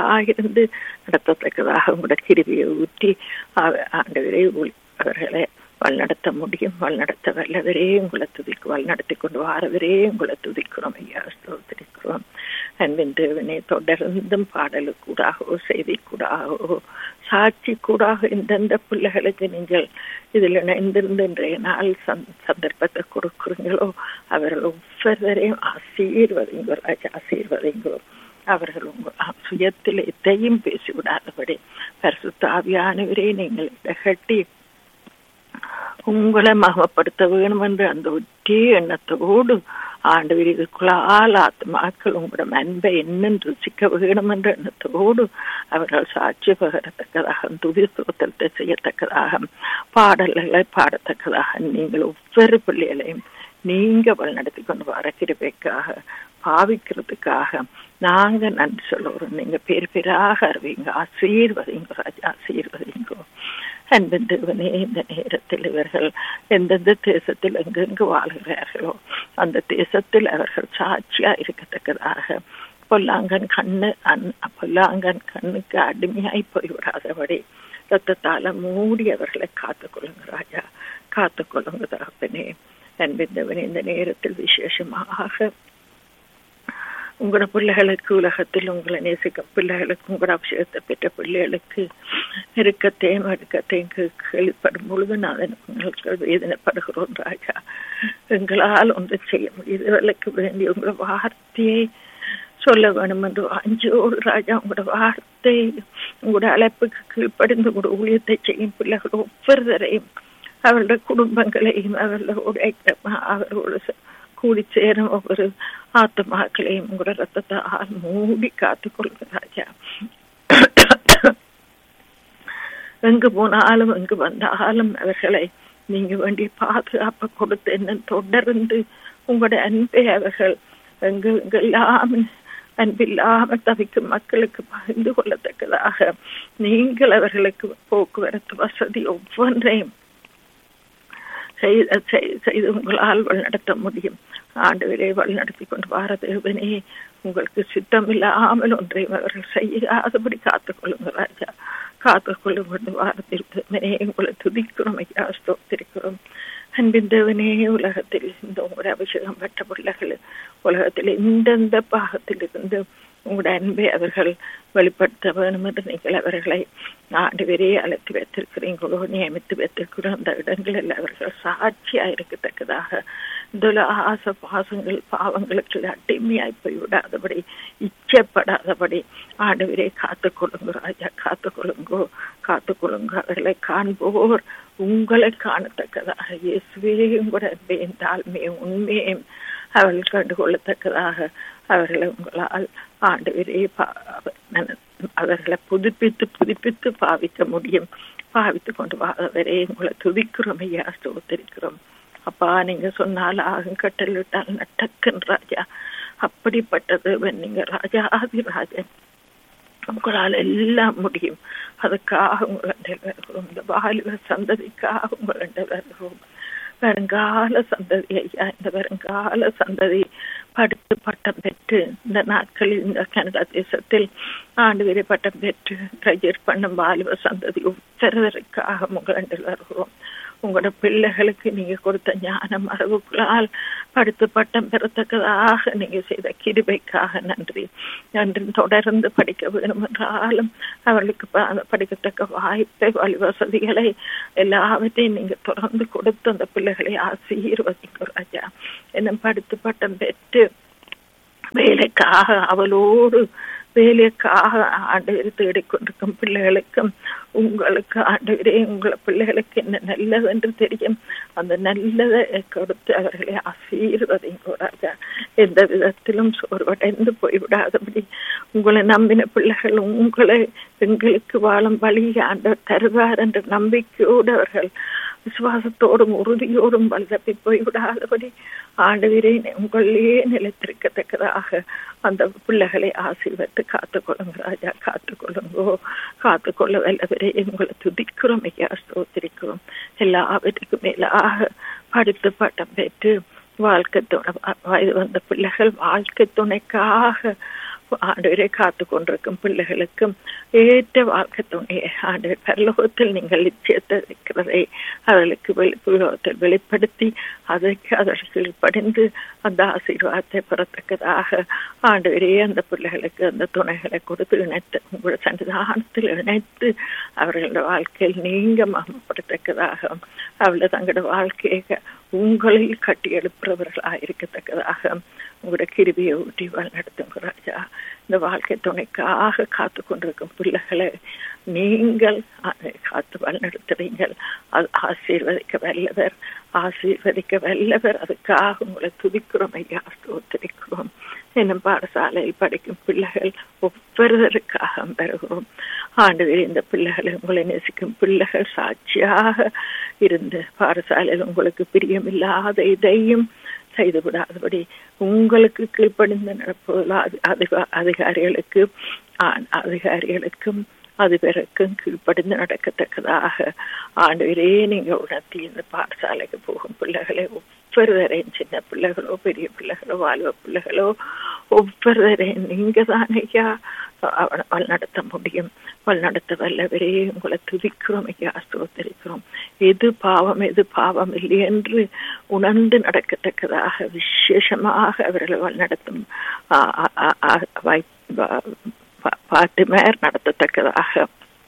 மேய்ப்பராயிருந்து நடத்தத்தக்கதாக உங்களோட கிருவியை ஊற்றி ஆண்டு அவர்களை வழிநடத்த முடியும் வழிநடத்த வல்லவரே உங்களை துதிக்கு வழிநடத்தி கொண்டு வாரவரே உங்களை துதிக்கிறோம் ஐயா ஸ்தோத்திரிக்கிறோம் அன்பின் தேவனே தொடர்ந்தும் பாடலுக்கூடாகவோ செய்திக்கூடாகவோ சாட்சி கூடாக இந்தந்த பிள்ளைகளுக்கு நீங்கள் இதில் இணைந்திருந்து இன்றைய நாள் சந்தர்ப்பத்தை கொடுக்குறீங்களோ அவர்கள் ஒவ்வொருவரையும் ஆசீர்வதிங்கோ ராஜா ஆசீர்வதிங்கோ அவர்கள் உங்கள் சுயத்தில் எதையும் பேசிவிடாதபடி பரிசுத்தாவியானவரே நீங்கள் இடகட்டி உங்களை மகப்படுத்த வேணும் என்று அந்த ஒற்றே எண்ணத்தோடு ஆண்டவர் இதுக்குள்ளால் ஆத்மாக்கள் உங்களோட அன்பை என்னும் ருசிக்க வேணும் என்ற எண்ணத்தோடு அவர்கள் சாட்சி பகரத்தக்கதாக துதி சுத்தத்தை செய்யத்தக்கதாக பாடல்களை பாடத்தக்கதாக நீங்கள் ஒவ்வொரு பிள்ளைகளையும் நீங்க வழிநடத்தி கொண்டு வர கிருபைக்காக பாவிக்கிறதுக்காக நாங்க நன்றி சொல்லுறோம் நீங்க பேர் பேராக அறிவீங்க ஆசீர்வதிங்க ராஜா ஆசீர்வதிங்கோ அன்பின் தேவனே இந்த நேரத்தில் இவர்கள் எந்தெந்த தேசத்தில் எங்கெங்கு வாழ்கிறார்களோ அந்த தேசத்தில் அவர்கள் சாட்சியா இருக்கத்தக்கதாக பொல்லாங்கன் கண்ணு அன் பொல்லாங்கன் கண்ணுக்கு அடிமையாய் போய்விடாதபடி ரத்தத்தால மூடி அவர்களை காத்துக்கொள்ளுங்க ராஜா காத்துக்கொள்ளுங்க தகப்பனே அன்பிந்தவனே இந்த நேரத்தில் விசேஷமாக உங்களோட பிள்ளைகளுக்கு உலகத்தில் உங்களை நேசிக்க பிள்ளைகளுக்கு உங்களோட அபிஷேகத்தை பெற்ற பிள்ளைகளுக்கு நெருக்கத்தையும் அடுக்கத்தையும் கேள்விப்படும் பொழுது நான் வேதனைப்படுகிறோம் ராஜா எங்களால் ஒன்றும் செய்ய முடியுது இவர்களுக்கு வேண்டிய உங்களோட வார்த்தையை சொல்ல வேணும் என்று அஞ்சோடு ராஜா உங்களோட வார்த்தை உங்களோட அழைப்புக்கு கீழ்ப்படிந்து உங்களோட ஊழியத்தை செய்யும் பிள்ளைகள் ஒவ்வொருவரையும் அவர்களுடைய குடும்பங்களையும் அவர்களோட அவர்களோட கூடி சேரும் ஒவ்வொரு ஆத்மாக்களையும் உங்களோட ரத்தத்தால் மூடி காத்துக்கொள்ளுங்க ராஜா எங்கு போனாலும் எங்கு வந்தாலும் அவர்களை நீங்க வேண்டிய பாதுகாப்பை கொடுத்து என்ன தொடர்ந்து உங்களோட அன்பை அவர்கள் எங்கு எங்கெல்லாம் அன்பில்லாம தவிக்கும் மக்களுக்கு பகிர்ந்து கொள்ளத்தக்கதாக நீங்கள் அவர்களுக்கு போக்குவரத்து வசதி ஒவ்வொன்றையும் செய்து உங்களால் வழிநடத்த முடியும் ஆண்டு வழிநடத்தி கொண்டு வார தேவனே உங்களுக்கு சித்தம் இல்லாமல் ஒன்றையும் அவர்கள் செய்யாதபடி காத்துக்கொள்ளுங்க ராஜா காத்துக்கொள்ளும் கொண்டு வார திருப்பதே உங்களை துதிக்கிறோம் ஐயா ஸ்தோத்திருக்கிறோம் அன்பின் தேவனே உலகத்தில் இந்த உங்களுடைய அபிஷேகம் பெற்ற பிள்ளைகள் உலகத்தில் இந்தந்த பாகத்தில் இருந்து உங்களுடைய அன்பை அவர்கள் வெளிப்படுத்த வேணும் என்று நீங்கள் அவர்களை ஆண்டு வரையே அழைத்து வைத்திருக்கிறீங்களோ நியமித்து வைத்திருக்கிறோம் அந்த இடங்களில் அவர்கள் சாட்சியா இருக்கத்தக்கதாக இதுல ஆசை பாசங்கள் பாவங்களுக்கு அடிமையாய் போய்விடாதபடி இச்சப்படாதபடி ஆண்டவரே காத்துக்கொள்ளுங்க ராஜா காத்துக்கொள்ளுங்கோ காத்துக்கொள்ளுங்க அவர்களை காண்போர் உங்களை காணத்தக்கதாக இயேசுவே உங்களோட அன்பையும் தாழ்மையும் உண்மையும் அவர்கள் கண்டுகொள்ளத்தக்கதாக அவர்களை உங்களால் ஆண்டு அவர்களை புதுப்பித்து புதுப்பித்து பாவிக்க முடியும் பாவித்து கொண்டு வாதவரே உங்களை துதிக்கிறோம் ஐயா ஸ்தோத்திருக்கிறோம் அப்பா நீங்க சொன்னால் ஆகும் கட்டல் விட்டால் நட்டக்கன் ராஜா அப்படிப்பட்டது நீங்க ராஜா ஆதி ராஜன் உங்களால் எல்லாம் முடியும் அதுக்காக உங்களை வருகிறோம் இந்த வாலிப சந்ததிக்காக உங்களை வருகிறோம் வருங்கால சந்ததி ஐயா இந்த வருங்கால சந்ததி படித்து பட்டம் பெற்று இந்த நாட்களில் இந்த கனடா தேசத்தில் ஆண்டு வரை பட்டம் பெற்று கிராஜுவேட் பண்ணும் வாலிப சந்ததி ஒவ்வொருவருக்காக உங்களில் வருகிறோம் உங்களோட பிள்ளைகளுக்கு நீங்க கொடுத்த ஞானம் அறிவுகளால் படித்து பட்டம் பெறத்தக்கதாக நீங்க செய்த கிருபைக்காக நன்றி நன்றி தொடர்ந்து படிக்க வேணும் என்றாலும் அவர்களுக்கு படிக்கத்தக்க வாய்ப்பை வழி வசதிகளை எல்லாவற்றையும் நீங்க தொடர்ந்து கொடுத்து அந்த பிள்ளைகளை ஆசீர்வதிங்க ராஜா என்ன படித்து பட்டம் பெற்று வேலைக்காக அவளோடு வேலைக்காக ஆண்டவர் தேடிக்கொண்டிருக்கும் பிள்ளைகளுக்கும் உங்களுக்கு ஆண்டவரே உங்களை பிள்ளைகளுக்கு என்ன நல்லது என்று தெரியும் அந்த நல்லதை கொடுத்து அவர்களை ஆசீர்வதிங்க ராஜா எந்த விதத்திலும் சோர்வடைந்து போய்விடாதபடி உங்களை நம்பின பிள்ளைகள் உங்களை எங்களுக்கு வாழும் வழி ஆண்டவர் தருவார் என்ற நம்பிக்கையோடு அவர்கள் விசுவாசத்தோடும் உறுதியோடும் வல்லப்பி போய்விடாதபடி ஆண்டவரே உங்களே நிலைத்திருக்கத்தக்கதாக அந்த பிள்ளைகளை ஆசீர்வத்து காத்துக்கொள்ளுங்க ராஜா காத்துக்கொள்ளுங்கோ காத்துக்கொள்ள வல்லவரே உங்களை துதிக்கிறோம் ஐயா ஸ்தோத்திரிக்கிறோம் எல்லாவற்றுக்கும் மேலாக படித்து பட்டம் பெற்று வாழ்க்கை துணை வயது வந்த பிள்ளைகள் வாழ்க்கை துணைக்காக ஆண்டவரை காத்து கொண்டிருக்கும் பிள்ளைகளுக்கும் ஏற்ற வாழ்க்கை துணையை ஆண்டவர் பரலோகத்தில் நீங்கள் நிச்சயத்திருக்கிறதை அவர்களுக்கு வெளிப்புலகத்தில் வெளிப்படுத்தி அதற்கு அவர்கள் படிந்து அந்த ஆசீர்வாதத்தை பெறத்தக்கதாக ஆண்டவரே அந்த பிள்ளைகளுக்கு அந்த துணைகளை கொடுத்து இணைத்து உங்கள் சன்னிதானத்தில் இணைத்து அவர்களோட வாழ்க்கையில் நீங்க மகமப்படுத்தக்கதாக அவளை தங்களோட வாழ்க்கையை உங்களில் கட்டி எழுப்புறவர்களாக இருக்கத்தக்கதாக உங்களோட கிருபியை ஊட்டி வழிநடத்துங்க ராஜா இந்த வாழ்க்கை துணைக்காக காத்து கொண்டிருக்கும் பிள்ளைகளை நீங்கள் காத்து வழிநடத்துறீங்கள் அது ஆசீர்வதிக்க வல்லவர் ஆசீர்வதிக்க வல்லவர் அதுக்காக உங்களை துதிக்கிறோம் ஐயா ஸ்தோத்திரிக்கிறோம் என்னும் பாடசாலையில் படிக்கும் பிள்ளைகள் ஒவ்வொருவருக்காக பெறுகிறோம் ஆண்டு இந்த பிள்ளைகளை உங்களை நேசிக்கும் பிள்ளைகள் சாட்சியாக இருந்து பாடசாலையில் உங்களுக்கு பிரியமில்லாத இதையும் செய்து விடாதபடி உங்களுக்கு கீழ்ப்படிந்து நடப்பதில் அதிகாரிகளுக்கு அதிகாரிகளுக்கும் அதிபருக்கும் கீழ்ப்படிந்து நடக்கத்தக்கதாக ஆண்டு நீங்க உணர்த்தி இந்த பாடசாலைக்கு போகும் பிள்ளைகளை ஒவ்வொருவரையும் சின்ன பிள்ளைகளோ பெரிய பிள்ளைகளோ வாழ்வ பிள்ளைகளோ ஒவ்வொருவரையும் நீங்க தான் ஐயா வழிநடத்த முடியும் வழிநடத்த வல்லவரே உங்களை துதிக்கிறோம் ஐயா ஸ்தோத்தரிக்கிறோம் எது பாவம் எது பாவம் இல்லை என்று உணர்ந்து நடக்கத்தக்கதாக விசேஷமாக அவர்களை வழிநடத்தும் பாட்டுமேர் நடத்தத்தக்கதாக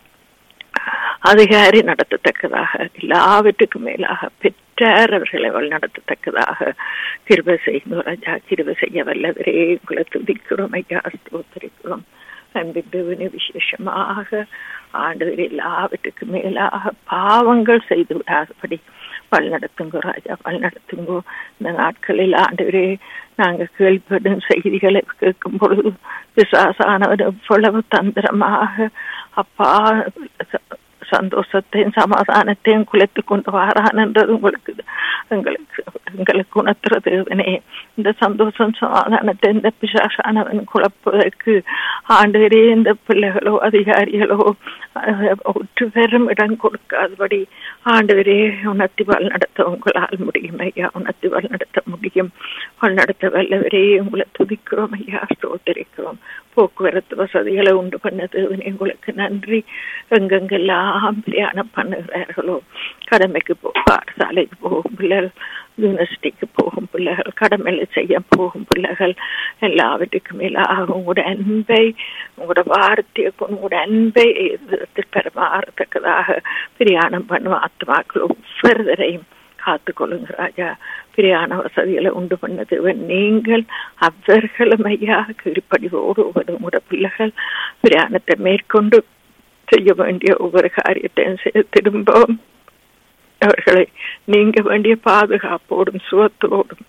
அதிகாரி நடத்தத்தக்கதாக எல்லாவற்றுக்கும் மேலாக பெற்றார் அவர்களை வழிநடத்தத்தக்கதாக கிருப செய்யும் ராஜா கிருப செய்ய வல்லவரே உங்களை துதிக்கிறோம் ஐயா ஸ்தோத்தரிக்கிறோம் அன்பின் விசேஷமாக ஆண்டவர் எல்லாவற்றுக்கும் மேலாக பாவங்கள் செய்து விடாதபடி வழிநடத்துங்கோ ராஜா வழிநடத்துங்கோ இந்த நாட்களில் ஆண்டவரே நாங்க கேள்விப்படும் செய்திகளை கேட்கும் பொழுது விசுவாசானவர் எவ்வளவு தந்திரமாக அப்பா சந்தோஷத்தையும் சமாதானத்தையும் குலைத்து கொண்டு வாரான் என்றது உங்களுக்கு எங்களுக்கு எங்களுக்கு உணர்த்துற தேவனே இந்த சந்தோஷம் சமாதானத்தை இந்த பிசாசானவன் குழப்பதற்கு ஆண்டுவரே இந்த பிள்ளைகளோ அதிகாரிகளோ ஒற்று பெரும் இடம் கொடுக்காதபடி ஆண்டுவரே உணர்த்தி வாழ் நடத்த உங்களால் முடியும் ஐயா உணர்த்தி வாழ் நடத்த முடியும் வாழ் நடத்த வல்லவரே உங்களை துதிக்கிறோம் ஐயா ஸ்தோத்தரிக்கிறோம் போக்குவரத்து வசதிகளை உண்டு பண்ணது உங்களுக்கு நன்றி எங்கெங்கெல்லாம் பிரயாணம் பண்ணுகிறார்களோ கடமைக்கு போ பாடசாலைக்கு போகும் பிள்ளைகள் யூனிவர்சிட்டிக்கு போகும் பிள்ளைகள் கடமையில செய்ய போகும் பிள்ளைகள் எல்லாவற்றுக்கும் மேலாக உங்களோட அன்பை உங்களோட வார்த்தையை உங்களோட அன்பை விதத்தில் பெறமாறத்தக்கதாக பிரயாணம் பண்ணும் ஆத்மாக்கள் ஒவ்வொருவரையும் காத்து கொள்ளுங்க ராஜா பிரியான வசதிகளை உண்டு பண்ணது நீங்கள் அவர்களும் ஐயா கீழ்ப்படிவோடு உங்களோட பிள்ளைகள் பிரயாணத்தை மேற்கொண்டு செய்ய வேண்டிய ஒவ்வொரு காரியத்தையும் திரும்பவும் அவர்களை நீங்க வேண்டிய பாதுகாப்போடும் சுகத்தோடும்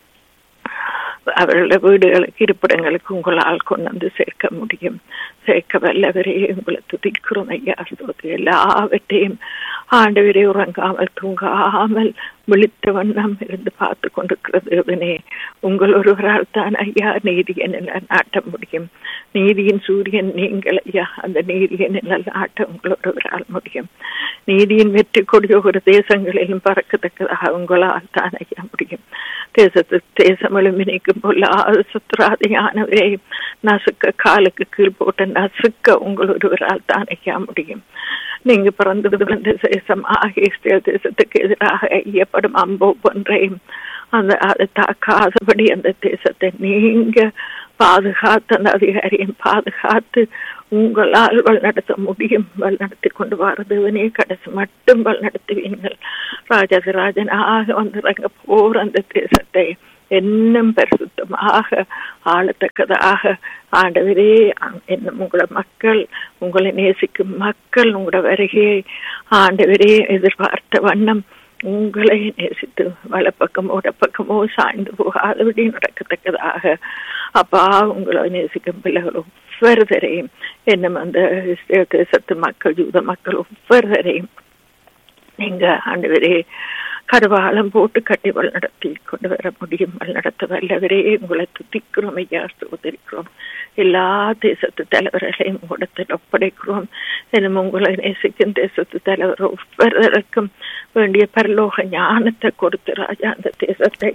அவர்களுடைய வீடுகளுக்கு இருப்பிடங்களுக்கு உங்களால் கொண்டு வந்து சேர்க்க முடியும் சேர்க்க வல்லவரே உங்களை துதிக்கிறோம் ஐயா ஸ்தோத்திரம் எல்லாவற்றையும் ஆண்டவரே உறங்காமல் தூங்காமல் விழித்த வண்ணம் இருந்து பார்த்து கொண்டிருக்கிறது தேவனே உங்கள் ஒருவரால் தான் ஐயா நீதியை நில நாட்ட முடியும் நீதியின் சூரியன் நீங்கள் ஐயா அந்த நீதியை நில நாட்ட உங்கள் ஒருவரால் முடியும் நீதியின் வெற்றி கொடிய ஒரு தேசங்களிலும் பறக்கத்தக்கதாக உங்களால் தான் ஐயா முடியும் தேசத்து தேசம் எழுமினிக்கும் பொல்லாத சுத்ராதியானவரை நசுக்க காலுக்கு கீழ் போட்ட நசுக்க உங்கள் ஒருவரால் தான் ஐயா முடியும் நீங்க பிறந்தது வந்த தேசம் ஆகிய தேசத்துக்கு எதிராக ஐயப்படும் அம்போ ஒன்றையும் அந்த அதை தாக்காதபடி அந்த தேசத்தை நீங்க பாதுகாத்து அந்த அதிகாரியும் பாதுகாத்து உங்களால் வழிநடத்த முடியும் வழிநடத்தி கொண்டு வரதுவனே கடைசி மட்டும் வழிநடத்துவீங்கள் ராஜாதிராஜனாக வந்துடுறாங்க போர் அந்த தேசத்தை என்னும் பரிசுத்தமாக ஆளத்தக்கதாக ஆண்டவரே என்னும் உங்களோட மக்கள் உங்களை நேசிக்கும் மக்கள் உங்களோட வருகையை ஆண்டவரே எதிர்பார்த்த வண்ணம் உங்களை நேசித்து வலப்பக்கமோ இடப்பக்கமோ சாய்ந்து போகாதபடி நடக்கத்தக்கதாக அப்பா உங்களை நேசிக்கும் பிள்ளைகள் ஒவ்வொருவரையும் என்னும் அந்த தேசத்து மக்கள் யூத மக்கள் ஒவ்வொருவரையும் நீங்க ஆண்டவரே கருவாலம் போட்டு கட்டி வழிநடத்தி கொண்டு வர முடியும் வழிநடத்த வல்லவரே உங்களை துதிக்கிறோம் ஐயா சோதரிக்கிறோம் எல்லா தேசத்து தலைவர்களையும் உங்களிடத்தில் ஒப்படைக்கிறோம் எனும் உங்களை நேசிக்கும் தேசத்து தலைவர் ஒவ்வொருவருக்கும் வேண்டிய பரலோக ஞானத்தை கொடுத்து ராஜா அந்த தேசத்தை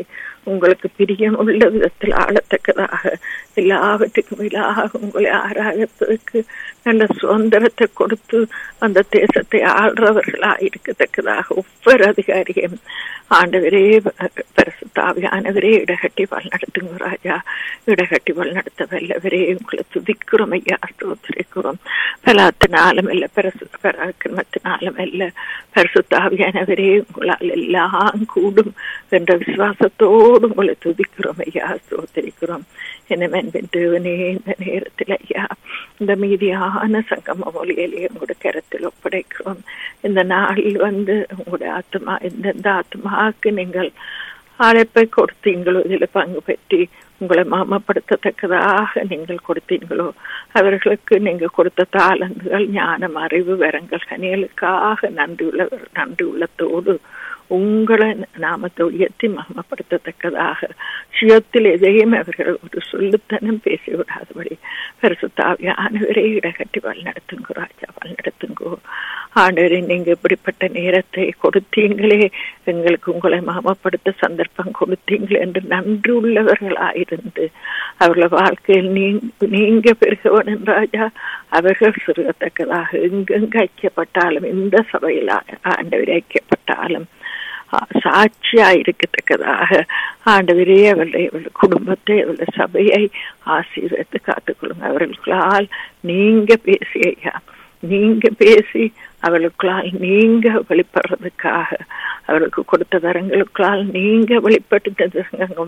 உங்களுக்கு பிரியம் உள்ள விதத்தில் ஆளத்தக்கதாக எல்லாவற்றுக்கும் மேலாக உங்களை ஆராயத்துக்கு நல்ல சுதந்திரத்தை கொடுத்து அந்த தேசத்தை ஆள்றவர்களா இருக்கத்தக்கதாக ஒவ்வொரு அதிகாரியும் ஆண்டவரே பரிசுத்தாவியானவரே இடகட்டி வல் நடத்துங்க ராஜா இடகட்டி வல் நடத்த வல்லவரே உங்களை துதிக்கிறோம் ஐயா ஸ்தோத்திரிக்கிறோம் பலாத்தினாலும் இல்ல பரிசு பராக்கிரமத்தினாலும் இல்ல பரிசுத்தாவியானவரே உங்களால் எல்லாம் கூடும் என்ற விசுவாசத்தோடு உங்களை துதிக்கிறோம் ஐயா ஸ்தோத்திரிக்கிறோம் என்ன தேவனே இந்த நேரத்தில் ஐயா இந்த மீதியான சங்கம மொழியிலே உங்களோட கருத்தில் ஒப்படைக்கிறோம் இந்த நாளில் வந்து உங்களுடைய ஆத்மா எந்தெந்த ஆத்மாவுக்கு நீங்கள் அழைப்பை கொடுத்தீங்களோ இதில் பங்கு பெற்றி உங்களை மாமப்படுத்தத்தக்கதாக நீங்கள் கொடுத்தீங்களோ அவர்களுக்கு நீங்கள் கொடுத்த தாளந்துகள் ஞானம் அறிவு வரங்கள் கனிகளுக்காக நன்றி உள்ளவர் நன்றி உள்ளத்தோடு உங்களை நாமத்தை உயர்த்தி மகமப்படுத்தத்தக்கதாக சுயத்தில் எதையும் அவர்கள் ஒரு சொல்லுத்தனம் பேசிவிடாதபடி பரிசுத்தாவியானவரே இடகட்டி வல் நடத்துங்கோ ராஜா வல் நடத்துங்கோ ஆண்டவரே நீங்க இப்படிப்பட்ட நேரத்தை கொடுத்தீங்களே எங்களுக்கு உங்களை மாமப்படுத்த சந்தர்ப்பம் கொடுத்தீங்களே என்று நன்றி உள்ளவர்களாயிருந்து அவர்கள் வாழ்க்கையில் நீங்க பெருகவன் ராஜா அவர்கள் சிறுகத்தக்கதாக எங்கெங்கு ஐக்கியப்பட்டாலும் இந்த சபையில் ஆண்டவர் ஐக்கியப்பட்டாலும் சாட்சியா இருக்கத்தக்கதாக ஆண்டவரே அவருடைய குடும்பத்தை அவருடைய சபையை ஆசீர்வதித்து காத்துக்கொள்ளுங்க அவர்களுக்களால் நீங்க பேசி ஐயா நீங்க பேசி அவளுக்களால் நீங்க வெளிப்படுறதுக்காக அவளுக்கு கொடுத்த வரங்களுக்களால் நீங்க வெளிப்பட்டு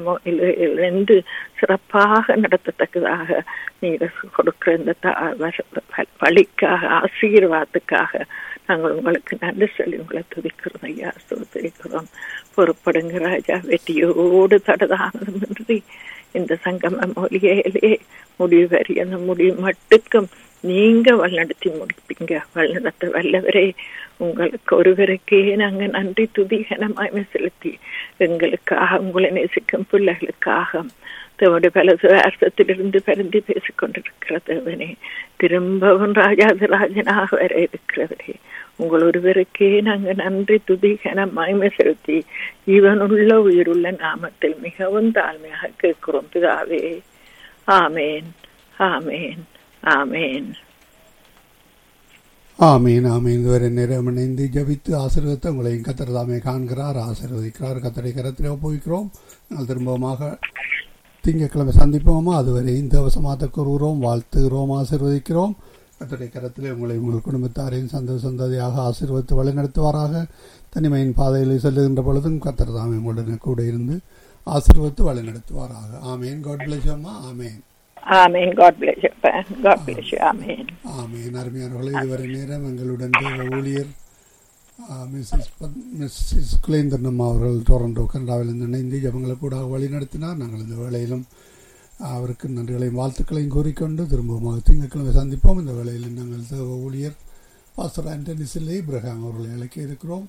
இருந்து சிறப்பாக நடத்தத்தக்கதாக நீங்க கொடுக்கிற இந்த வழிக்காக ஆசீர்வாதத்துக்காக நாங்கள் உங்களுக்கு நன்றி சொல்லி உங்களை துதிக்கிறோம் ஐயா துதிக்கிறோம் பொறுப்படுங்க ராஜா வெற்றியோடு தடதானதுமின்றி இந்த சங்கம மொழியிலே முடிவு வரி அந்த முடிவு மட்டுக்கும் நீங்க வழிநடத்தி முடிப்பீங்க வழிநடத்த வல்லவரே உங்களுக்கு ஒருவருக்கே நாங்க நன்றி துதி கனமாய்மை செலுத்தி எங்களுக்காக உங்களை நேசிக்கும் பிள்ளைகளுக்காக தேவனுடைய பல சுவாசத்திலிருந்து பரந்தி பேசிக் கொண்டிருக்கிற தேவனே திரும்பவும் ராஜாதிராஜனாக வர இருக்கிறவரே உங்கள் ஒருவருக்கே நாங்க நன்றி துதி கன மகிமை செலுத்தி இவனுள்ள உயிருள்ள நாமத்தில் மிகவும் தாழ்மையாக கேட்கிறோம் பிதாவே ஆமேன் ஆமேன் ஆமேன் ஆமீன் ஆமீன் இதுவரை நேரம் இணைந்து ஜபித்து ஆசீர்வத்தை உங்களையும் கத்தர் தாமே காண்கிறார் ஆசீர்வதிக்கிறார் கத்தரை கரத்தில் ஒப்புவிக்கிறோம் நாங்கள் திரும்பமாக திங்கட்கிழமை சந்திப்போமா அதுவரை இந்த அவசமாத்த கூறுகிறோம் வாழ்த்துகிறோம் ஆசீர்வதிக்கிறோம் கத்தரை கரத்தில் உங்களை உங்கள் குடும்பத்தாரையும் சந்த சந்ததியாக ஆசீர்வதித்து வழிநடத்துவாராக தனிமையின் பாதையில் செல்லுகின்ற பொழுதும் கத்தர் தாமே உங்களுடன் கூட இருந்து ஆசீர்வதித்து வழிநடத்துவாராக ஆமேன் காட் பிளஸ் அம்மா amen amen God bless God bless amen amen அருமையானவர்களே இதுவரை நேரம் எங்களுடன் தேவ ஊழியர் மிஸ்ஸஸ் மிஸ்ஸஸ் குலேந்திரன் அவர்கள் டொரண்டோ கனடாவிலிருந்து இணைந்து ஜபங்களை கூட வழி நடத்தினார் நாங்கள் இந்த வேளையிலும் அவருக்கு நன்றிகளையும் வாழ்த்துக்களையும் கூறிக்கொண்டு திரும்பவும் திங்கட்கிழமை சந்திப்போம் இந்த வேளையில் நாங்கள் தேவ ஊழியர் பாஸ்டர் ஆண்டனி சில்லை இப்ரஹாம் அவர்களை அழைக்க இருக்கிறோம்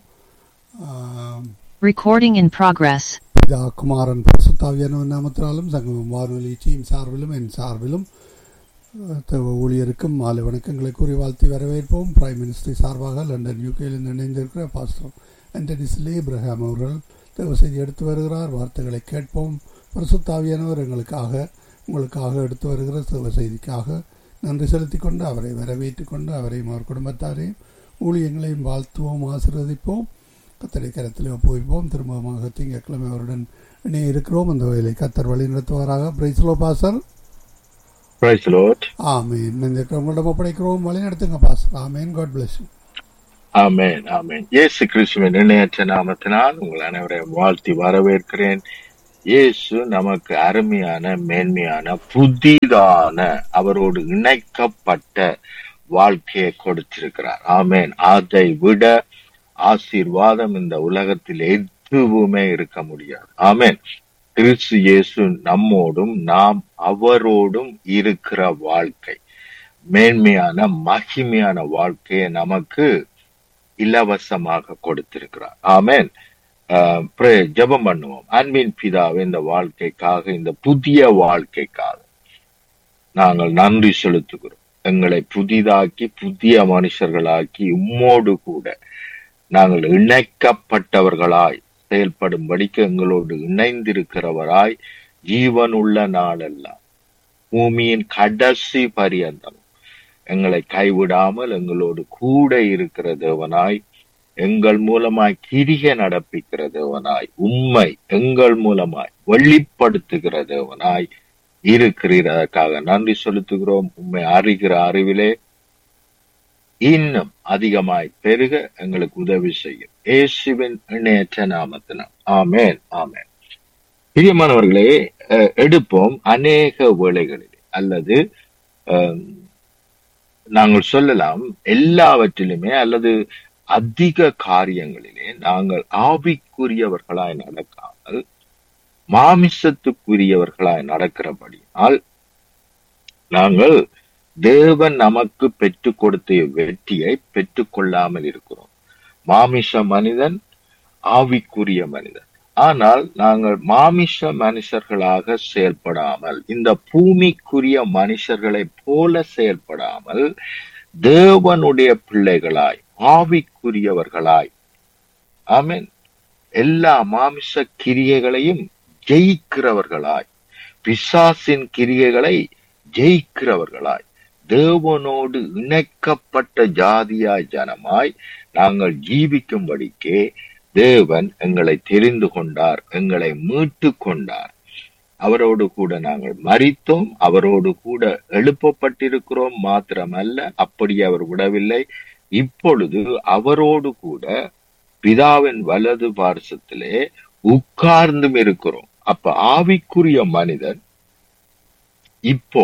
Recording in progress. பிதா குமாரன் பரிசுத்தாவியான நாமத்தினாலும் சங்கமம் வானொலி டீம் சார்பிலும் என் சார்பிலும் தேவ ஊழியருக்கும் மாலை வணக்கங்களை கூறி வாழ்த்தி வரவேற்போம் பிரைம் மினிஸ்டர் சார்பாக லண்டன் யூகேயிலிருந்து இணைந்திருக்கிற பாஸ்டர் ஆண்டனி சிலே இப்ரஹாம் அவர்கள் தேவ செய்தி எடுத்து வருகிறார் வார்த்தைகளை கேட்போம் பரிசுத்தாவியானவர் எங்களுக்காக உங்களுக்காக எடுத்து வருகிற தேவ செய்திக்காக நன்றி செலுத்தி கொண்டு அவரை வரவேற்றுக் கொண்டு அவரையும் அவர் குடும்பத்தாரையும் ஊழியங்களையும் வாழ்த்துவோம் ஆசீர்வதிப்போம் கத்தரை கரத்தில் ஒப்புவிப்போம் திரும்பமாக திங்கட்கிழமை அவருடன் இணைய இருக்கிறோம் அந்த வகையிலே கத்தர் வழி நடத்துவாராக praise Lord pastor Praise the Lord. ஆமீன் இந்த உங்களிடம் ஒப்படைக்கிறோம் வழி நடத்துங்க பாசர் ஆமீன் காட் பிளஸ் ஆமென் ஆமென் இயேசு கிறிஸ்துவின் இணையற்ற நாமத்தினால் உங்கள் அனைவரையும் வாழ்த்தி வரவேற்கிறேன் இயேசு நமக்கு அருமையான மேன்மையான புதிதான அவரோடு இணைக்கப்பட்ட வாழ்க்கையை கொடுத்திருக்கிறார் ஆமென் அதை விட ஆசீர்வாதம் இந்த உலகத்தில் எதுவுமே இருக்க முடியாது ஆமென் கிறிஸ்து இயேசு நம்மோடும் நாம் அவரோடும் இருக்கிற வாழ்க்கை மேன்மையான மகிமையான வாழ்க்கையை நமக்கு இலவசமாக கொடுத்திருக்கிறார் ஆமென் ஆஹ் pray- ஜெபம் பண்ணுவோம் அன்பின் பிதாவே இந்த வாழ்க்கைக்காக இந்த புதிய வாழ்க்கைக்காக நாங்கள் நன்றி செலுத்துகிறோம் எங்களை புதிதாக்கி புதிய மனுஷர்களாக்கி உம்மோடு கூட நாங்கள் இணைக்கப்பட்டவர்களாய் செயல்படும்படிக்கு எங்களோடு இணைந்திருக்கிறவராய் ஜீவனுள்ள நாளெல்லாம் பூமியின் கடைசி பரியந்தம் எங்களை கைவிடாமல் எங்களோடு கூட இருக்கிற தேவனாய் எங்கள் மூலமாய் கிரிய நடப்பிக்கிற தேவனாய் உண்மை எங்கள் மூலமாய் வெளிப்படுத்துகிற தேவனாய் இருக்கிறீர் அதற்காக நன்றி செலுத்துகிறோம் உண்மை அறிகிற அறிவிலே இன்னும் அதிகமாய் பெருக எங்களுக்கு உதவி செய்யும் இயேசுவின் இணையற்ற நாமத்தினால் ஆமேன் ஆமேன் பிரியமானவர்களே அஹ், எடுப்போம் அநேக வேளைகளிலே அல்லது அஹ், நாங்கள் சொல்லலாம் எல்லாவற்றிலுமே அல்லது அதிக காரியங்களிலே நாங்கள் ஆவிக்குரியவர்களாய் நடக்காமல் மாமிசத்துக்குரியவர்களாய் நடக்கிறபடியால் நாங்கள் தேவன் நமக்கு பெற்றுக் கொடுத்த வெற்றியை பெற்றுக் கொள்ளாமல் இருக்கிறோம் மாமிச மனிதன் ஆவிக்குரிய மனிதன் ஆனால் நாங்கள் மாமிச மனுஷர்களாக செயல்படாமல் இந்த பூமிக்குரிய மனுஷர்களைப் போல செயல்படாமல் தேவனுடைய பிள்ளைகளாய் ஆவிக்குரியவர்களாய் ஆமென் எல்லா மாமிச கிரியைகளையும் ஜெயிக்கிறவர்களாய் பிசாசின் கிரியைகளை ஜெயிக்கிறவர்களாய் தேவனோடு இணைக்கப்பட்ட ஜாதியாய் ஜனமாய் நாங்கள் ஜீவிக்கும்படிக்கே தேவன் எங்களை தெரிந்து கொண்டார் எங்களை மீட்டு கொண்டார் அவரோடு கூட நாங்கள் மரித்தோம் அவரோடு கூட எழுப்பப்பட்டிருக்கிறோம் மாத்திரமல்ல அப்படி அவர் விடவில்லை இப்பொழுது அவரோடு கூட பிதாவின் வலது பார்சத்திலே உட்கார்ந்தும் இருக்கிறோம் அப்ப ஆவிக்குரிய மனிதன் இப்போ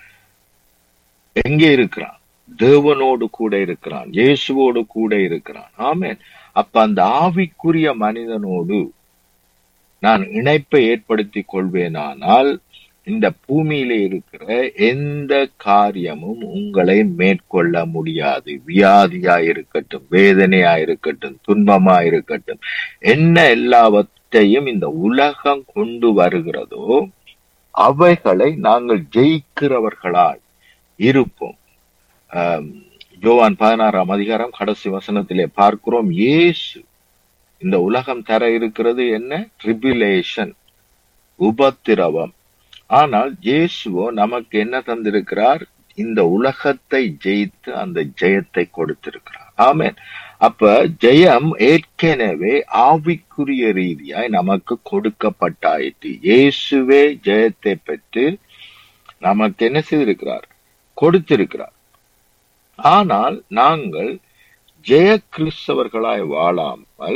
எங்கே இருக்கிறான் தேவனோடு கூட இருக்கிறான் இயேசுவோடு கூட இருக்கிறான் ஆமென் அப்ப அந்த ஆவிக்குரிய மனிதனோடு நான் இணைப்பை ஏற்படுத்திக் கொள்வேனானால் இந்த பூமியில இருக்கிற எந்த காரியமும் உங்களை மேற்கொள்ள முடியாது வியாதியா இருக்கட்டும் வேதனையா இருக்கட்டும் துன்பமா இருக்கட்டும் என்ன எல்லாவற்றையும் இந்த உலகம் கொண்டு வருகிறதோ அவைகளை நாங்கள் ஜெயிக்கிறவர்களாய் இருப்போம் ஆம், யோவான் பதினாறாம் அதிகாரம் கடைசி வசனத்திலே பார்க்கிறோம் இயேசு இந்த உலகம் தர இருக்கிறது என்ன ட்ரிபிலேஷன் உபத்திரவம் ஆனால் இயேசுவோ நமக்கு என்ன தந்திருக்கிறார் இந்த உலகத்தை ஜெயித்து அந்த ஜெயத்தை கொடுத்திருக்கிறார் ஆமென் அப்ப ஜெயம் ஏற்கனவே ஆவிக்குரிய ரீதியாய் நமக்கு கொடுக்கப்பட்டாயிற்று இயேசுவே ஜெயத்தை பெற்று நமக்கு என்ன செய்திருக்கிறார் கொடுத்திருக்கிறார் ஆனால் நாங்கள் ஜெய கிறிஸ்தவர்களாய் வாழாமல்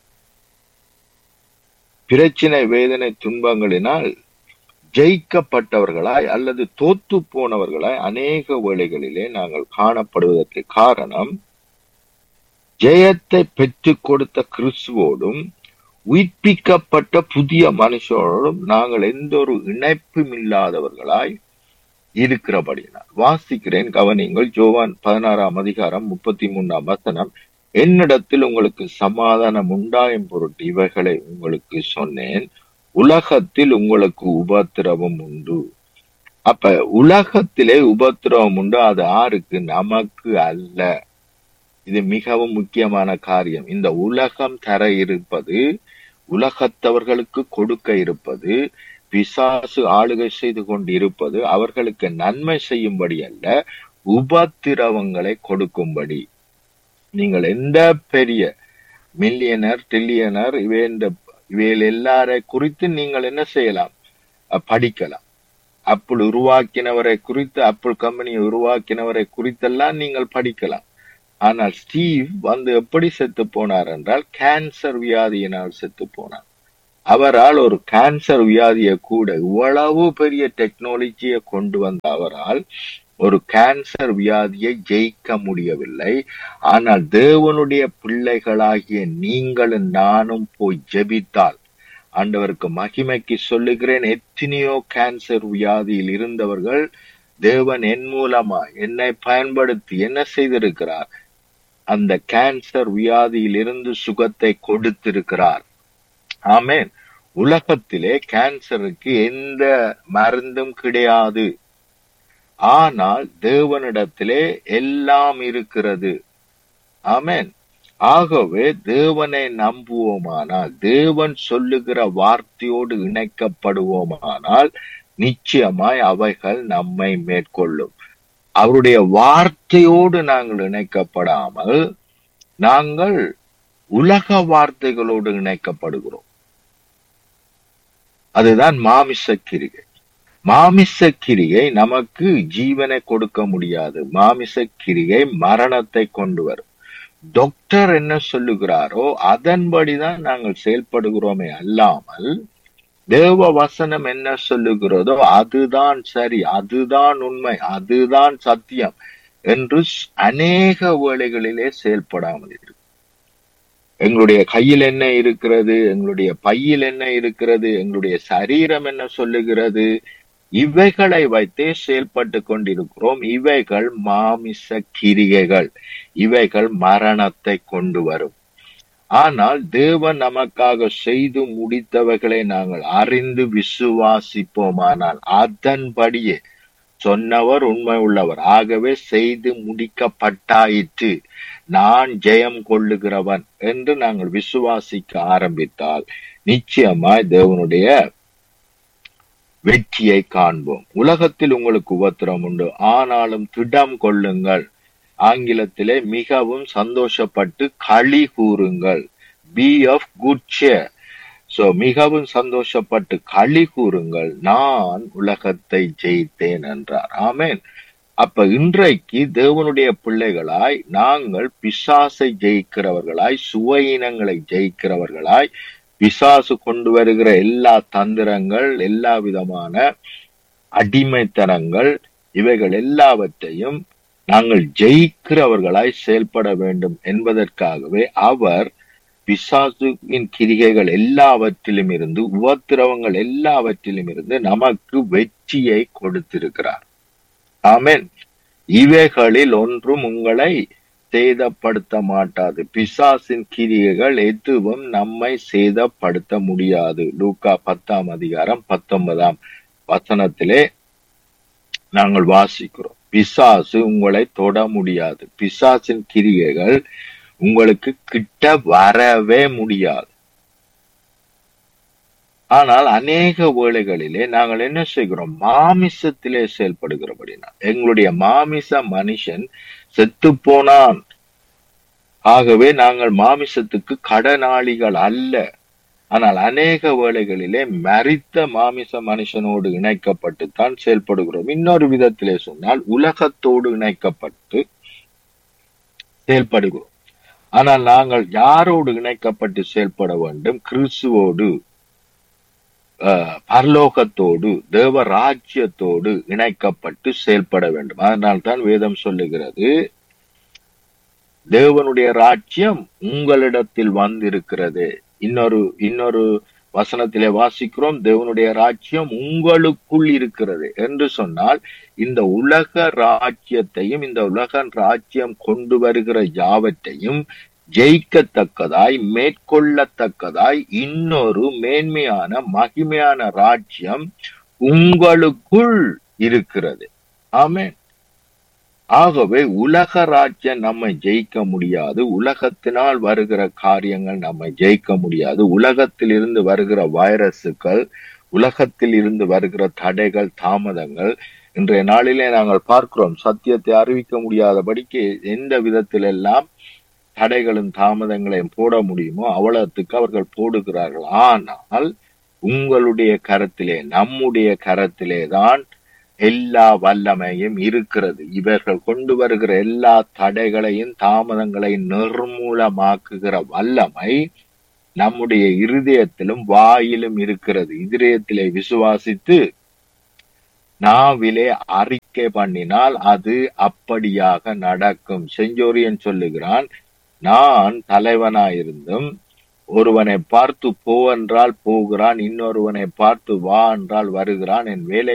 பிரச்சினை வேதனை துன்பங்களினால் ஜெயிக்கப்பட்டவர்களாய் அல்லது தோத்து போனவர்களாய் அநேக வேளைகளிலே நாங்கள் காணப்படுவதற்கு காரணம் ஜெயத்தை பெற்றுக் கொடுத்த கிறிஸ்துவோடும் உயிர்ப்பிக்கப்பட்ட புதிய மனுஷரோடும் நாங்கள் எந்த ஒரு இணைப்பும் இல்லாதவர்களாய் இருக்கிறபடியினால் வாசிக்கிறேன் கவனிங்கள் ஜோவான் பதினாறாம் அதிகாரம் முப்பத்தி மூணாம் வசனம் என்னிடத்தில் உங்களுக்கு சமாதானம் உண்டாயும் பொருட்டு இவைகளை உங்களுக்கு சொன்னேன் உலகத்தில் உங்களுக்கு உபத்திரவம் உண்டு அப்ப உலகத்திலே உபத்திரவம் உண்டு அது ஆருக்கு நமக்கு அல்ல இது மிகவும் முக்கியமான காரியம் இந்த உலகம் தர இருப்பது உலகத்தவர்களுக்கு கொடுக்க இருப்பது பிசாசு ஆளுகை செய்து கொண்டு இருப்பது அவர்களுக்கு நன்மை செய்யும்படி அல்ல உபத்திரவங்களை கொடுக்கும்படி நீங்கள் எந்த பெரிய மில்லியனர் ட்ரில்லியனர் இவைந்த இவைகள் எல்லாரை குறித்து நீங்கள் என்ன செய்யலாம் அஹ் படிக்கலாம் அப்புள் உருவாக்கினவரை குறித்து அப்புள் கம்பெனியை உருவாக்கினவரை குறித்தெல்லாம் நீங்கள் படிக்கலாம் ஆனால் ஸ்டீவ் வந்து எப்படி செத்து போனார் என்றால் கேன்சர் வியாதியினால் செத்து போனார் அவரால் ஒரு கேன்சர் வியாதியை கூட இவ்வளவு பெரிய டெக்னாலஜியை கொண்டு வந்த அவரால் ஒரு கேன்சர் வியாதியை ஜெயிக்க முடியவில்லை ஆனால் தேவனுடைய பிள்ளைகளாகிய நீங்களும் நானும் போய் ஜெபித்தால் ஆண்டவருக்கு மகிமைக்கு சொல்லுகிறேன் எத்தனையோ கேன்சர் வியாதியில் இருந்தவர்கள் தேவன் என் மூலமா என்னை பயன்படுத்தி என்ன செய்திருக்கிறார் அந்த கேன்சர் வியாதியில் இருந்து சுகத்தை கொடுத்திருக்கிறார் ஆமென் உலகத்திலே கேன்சருக்கு எந்த மருந்தும் கிடையாது ஆனால் தேவனிடத்திலே எல்லாம் இருக்கிறது ஆமென் ஆகவே தேவனை நம்புவோமானால் தேவன் சொல்லுகிற வார்த்தையோடு இணைக்கப்படுவோமானால் நிச்சயமாய் அவைகள் நம்மை மேற்கொள்ளும் அவருடைய வார்த்தையோடு நாங்கள் இணைக்கப்படாமல் நாங்கள் உலக வார்த்தைகளோடு இணைக்கப்படுகிறோம் அதுதான் மாமிச கிரிகை மாமிச கிரியை நமக்கு ஜீவனை கொடுக்க முடியாது மாமிச கிரியை மரணத்தை கொண்டு வரும் டாக்டர் என்ன சொல்லுகிறாரோ அதன்படிதான் நாங்கள் செயல்படுகிறோமே அல்லாமல் தேவ வசனம் என்ன சொல்லுகிறதோ அதுதான் சரி அதுதான் உண்மை அதுதான் சத்தியம் என்று ஸ்- அநேக வேளைகளிலே செயல்படாமல் இருக்கு எங்களுடைய கையில் என்ன இருக்கிறது எங்களுடைய பையில் என்ன இருக்கிறது எங்களுடைய சரீரம் என்ன சொல்லுகிறது இவைகளை வைத்தே செயல்பட்டு கொண்டிருக்கிறோம் இவைகள் மாமிச கிரியைகள் இவைகள் மரணத்தை கொண்டு வரும் ஆனால் தேவன் நமக்காக செய்து முடித்தவைகளை நாங்கள் அறிந்து விசுவாசிப்போமானால் அதன்படியே சொன்னவர் உண்மை உள்ளவர் ஆகவே செய்து முடிக்கப்பட்டாயிற்று நான் ஜெயம் கொள்ளுகிறவன் என்று நாங்கள் விசுவாசிக்க ஆரம்பித்தால் நிச்சயமாய் தேவனுடைய வெற்றியை காண்போம் உலகத்தில் உங்களுக்கு உபத்திரம் உண்டு ஆனாலும் திடம் கொள்ளுங்கள் ஆங்கிலத்திலே மிகவும் சந்தோஷப்பட்டு களி கூறுங்கள் be of good cheer so மிகவும் சந்தோஷப்பட்டு களி கூறுங்கள் நான் உலகத்தை ஜெயித்தேன் என்றார் ஆமென் அப்ப இன்றைக்கு தேவனுடைய பிள்ளைகளாய் நாங்கள் பிசாசை ஜெயிக்கிறவர்களாய் சுவையினங்களை ஜெயிக்கிறவர்களாய் பிசாசு கொண்டு வருகிற எல்லா தந்திரங்கள் எல்லா விதமான அடிமைத்தனங்கள் இவைகள் எல்லாவற்றையும் நாங்கள் ஜெயிக்கிறவர்களாய் செயல்பட வேண்டும் என்பதற்காகவே அவர் பிசாசுவின் கிரிகைகள் எல்லாவற்றிலும் இருந்து உபத்திரவங்கள் எல்லாவற்றிலும் இருந்து நமக்கு வெற்றியை கொடுத்திருக்கிறார் ஆமென் இவைகளில் ஒன்றும் உங்களை சேதப்படுத்த மாட்டாது பிசாசின் கிரியைகள் எதுவும் நம்மை சேதப்படுத்த முடியாது லூக்கா பத்தாம் அதிகாரம் பத்தொன்பதாம் வசனத்திலே நாங்கள் வாசிக்கிறோம் பிசாசு உங்களை தொட முடியாது பிசாசின் கிரியைகள் உங்களுக்கு கிட்ட வரவே முடியாது ஆனால் அநேக வேளைகளிலே நாங்கள் என்ன செய்கிறோம் மாமிசத்திலே செயல்படுகிறபடினா எங்களுடைய மாமிச மனுஷன் செத்து போனான் ஆகவே நாங்கள் மாமிசத்துக்கு கடனாளிகள் அல்ல ஆனால் அநேக வேளைகளிலே மரித்த மாமிச மனுஷனோடு இணைக்கப்பட்டுத்தான் செயல்படுகிறோம் இன்னொரு விதத்திலே சொன்னால் உலகத்தோடு இணைக்கப்பட்டு செயல்படுகிறோம் ஆனால் நாங்கள் யாரோடு இணைக்கப்பட்டு செயல்பட வேண்டும் கிறிஸ்துவோடு அஹ், பரலோகத்தோடு தேவ ராஜ்யத்தோடு இணைக்கப்பட்டு செயல்பட வேண்டும் அதனால்தான் வேதம் சொல்லுகிறது தேவனுடைய ராஜ்யம் உங்களிடத்தில் வந்திருக்கிறது இன்னொரு இன்னொரு வசனத்திலே வாசிக்கிறோம் தேவனுடைய ராஜ்யம் உங்களுக்குள் இருக்கிறது என்று சொன்னால் இந்த உலக ராஜ்யத்தையும் இந்த உலக ராஜ்யம் கொண்டு வருகிற யாவற்றையும் ஜெயிக்கத்தக்கதாய் மேற்கொள்ளத்தக்கதாய் இன்னொரு மேன்மையான மகிமையான ராஜ்யம் உங்களுக்குள் இருக்கிறது ஆமென் ஆகவே உலக ராஜ்யம் நம்மை ஜெயிக்க முடியாது உலகத்தினால் வருகிற காரியங்கள் நம்மை ஜெயிக்க முடியாது உலகத்தில் இருந்து வருகிற வைரசுகள் உலகத்தில் இருந்து வருகிற தடைகள் தாமதங்கள் இன்றைய நாளிலே நாங்கள் பார்க்கிறோம் சத்தியத்தை அறிவிக்க முடியாதபடிக்கு எந்த விதத்திலெல்லாம் தடைகளும் தாமதங்களையும் போட முடியுமோ அவ்வளவுக்கு அவர்கள் போடுகிறார்கள் ஆனால் உங்களுடைய கரத்திலே நம்முடைய கரத்திலே தான் எல்லா வல்லமையும் இருக்கிறது இவர்கள் கொண்டு வருகிற எல்லா தடைகளையும் தாமதங்களையும் நிர்மூலமாக்குகிற வல்லமை நம்முடைய இருதயத்திலும் வாயிலும் இருக்கிறது இதயத்திலே விசுவாசித்து நாவிலே அறிக்கை பண்ணினால் அது அப்படியாக நடக்கும் செஞ்சோரியன் சொல்லுகிறான் நான் தலைவனாயிருந்தும் ஒருவனை பார்த்து போ என்றால் போகிறான் இன்னொருவனை பார்த்து வா என்றால் வருகிறான் என் வேலை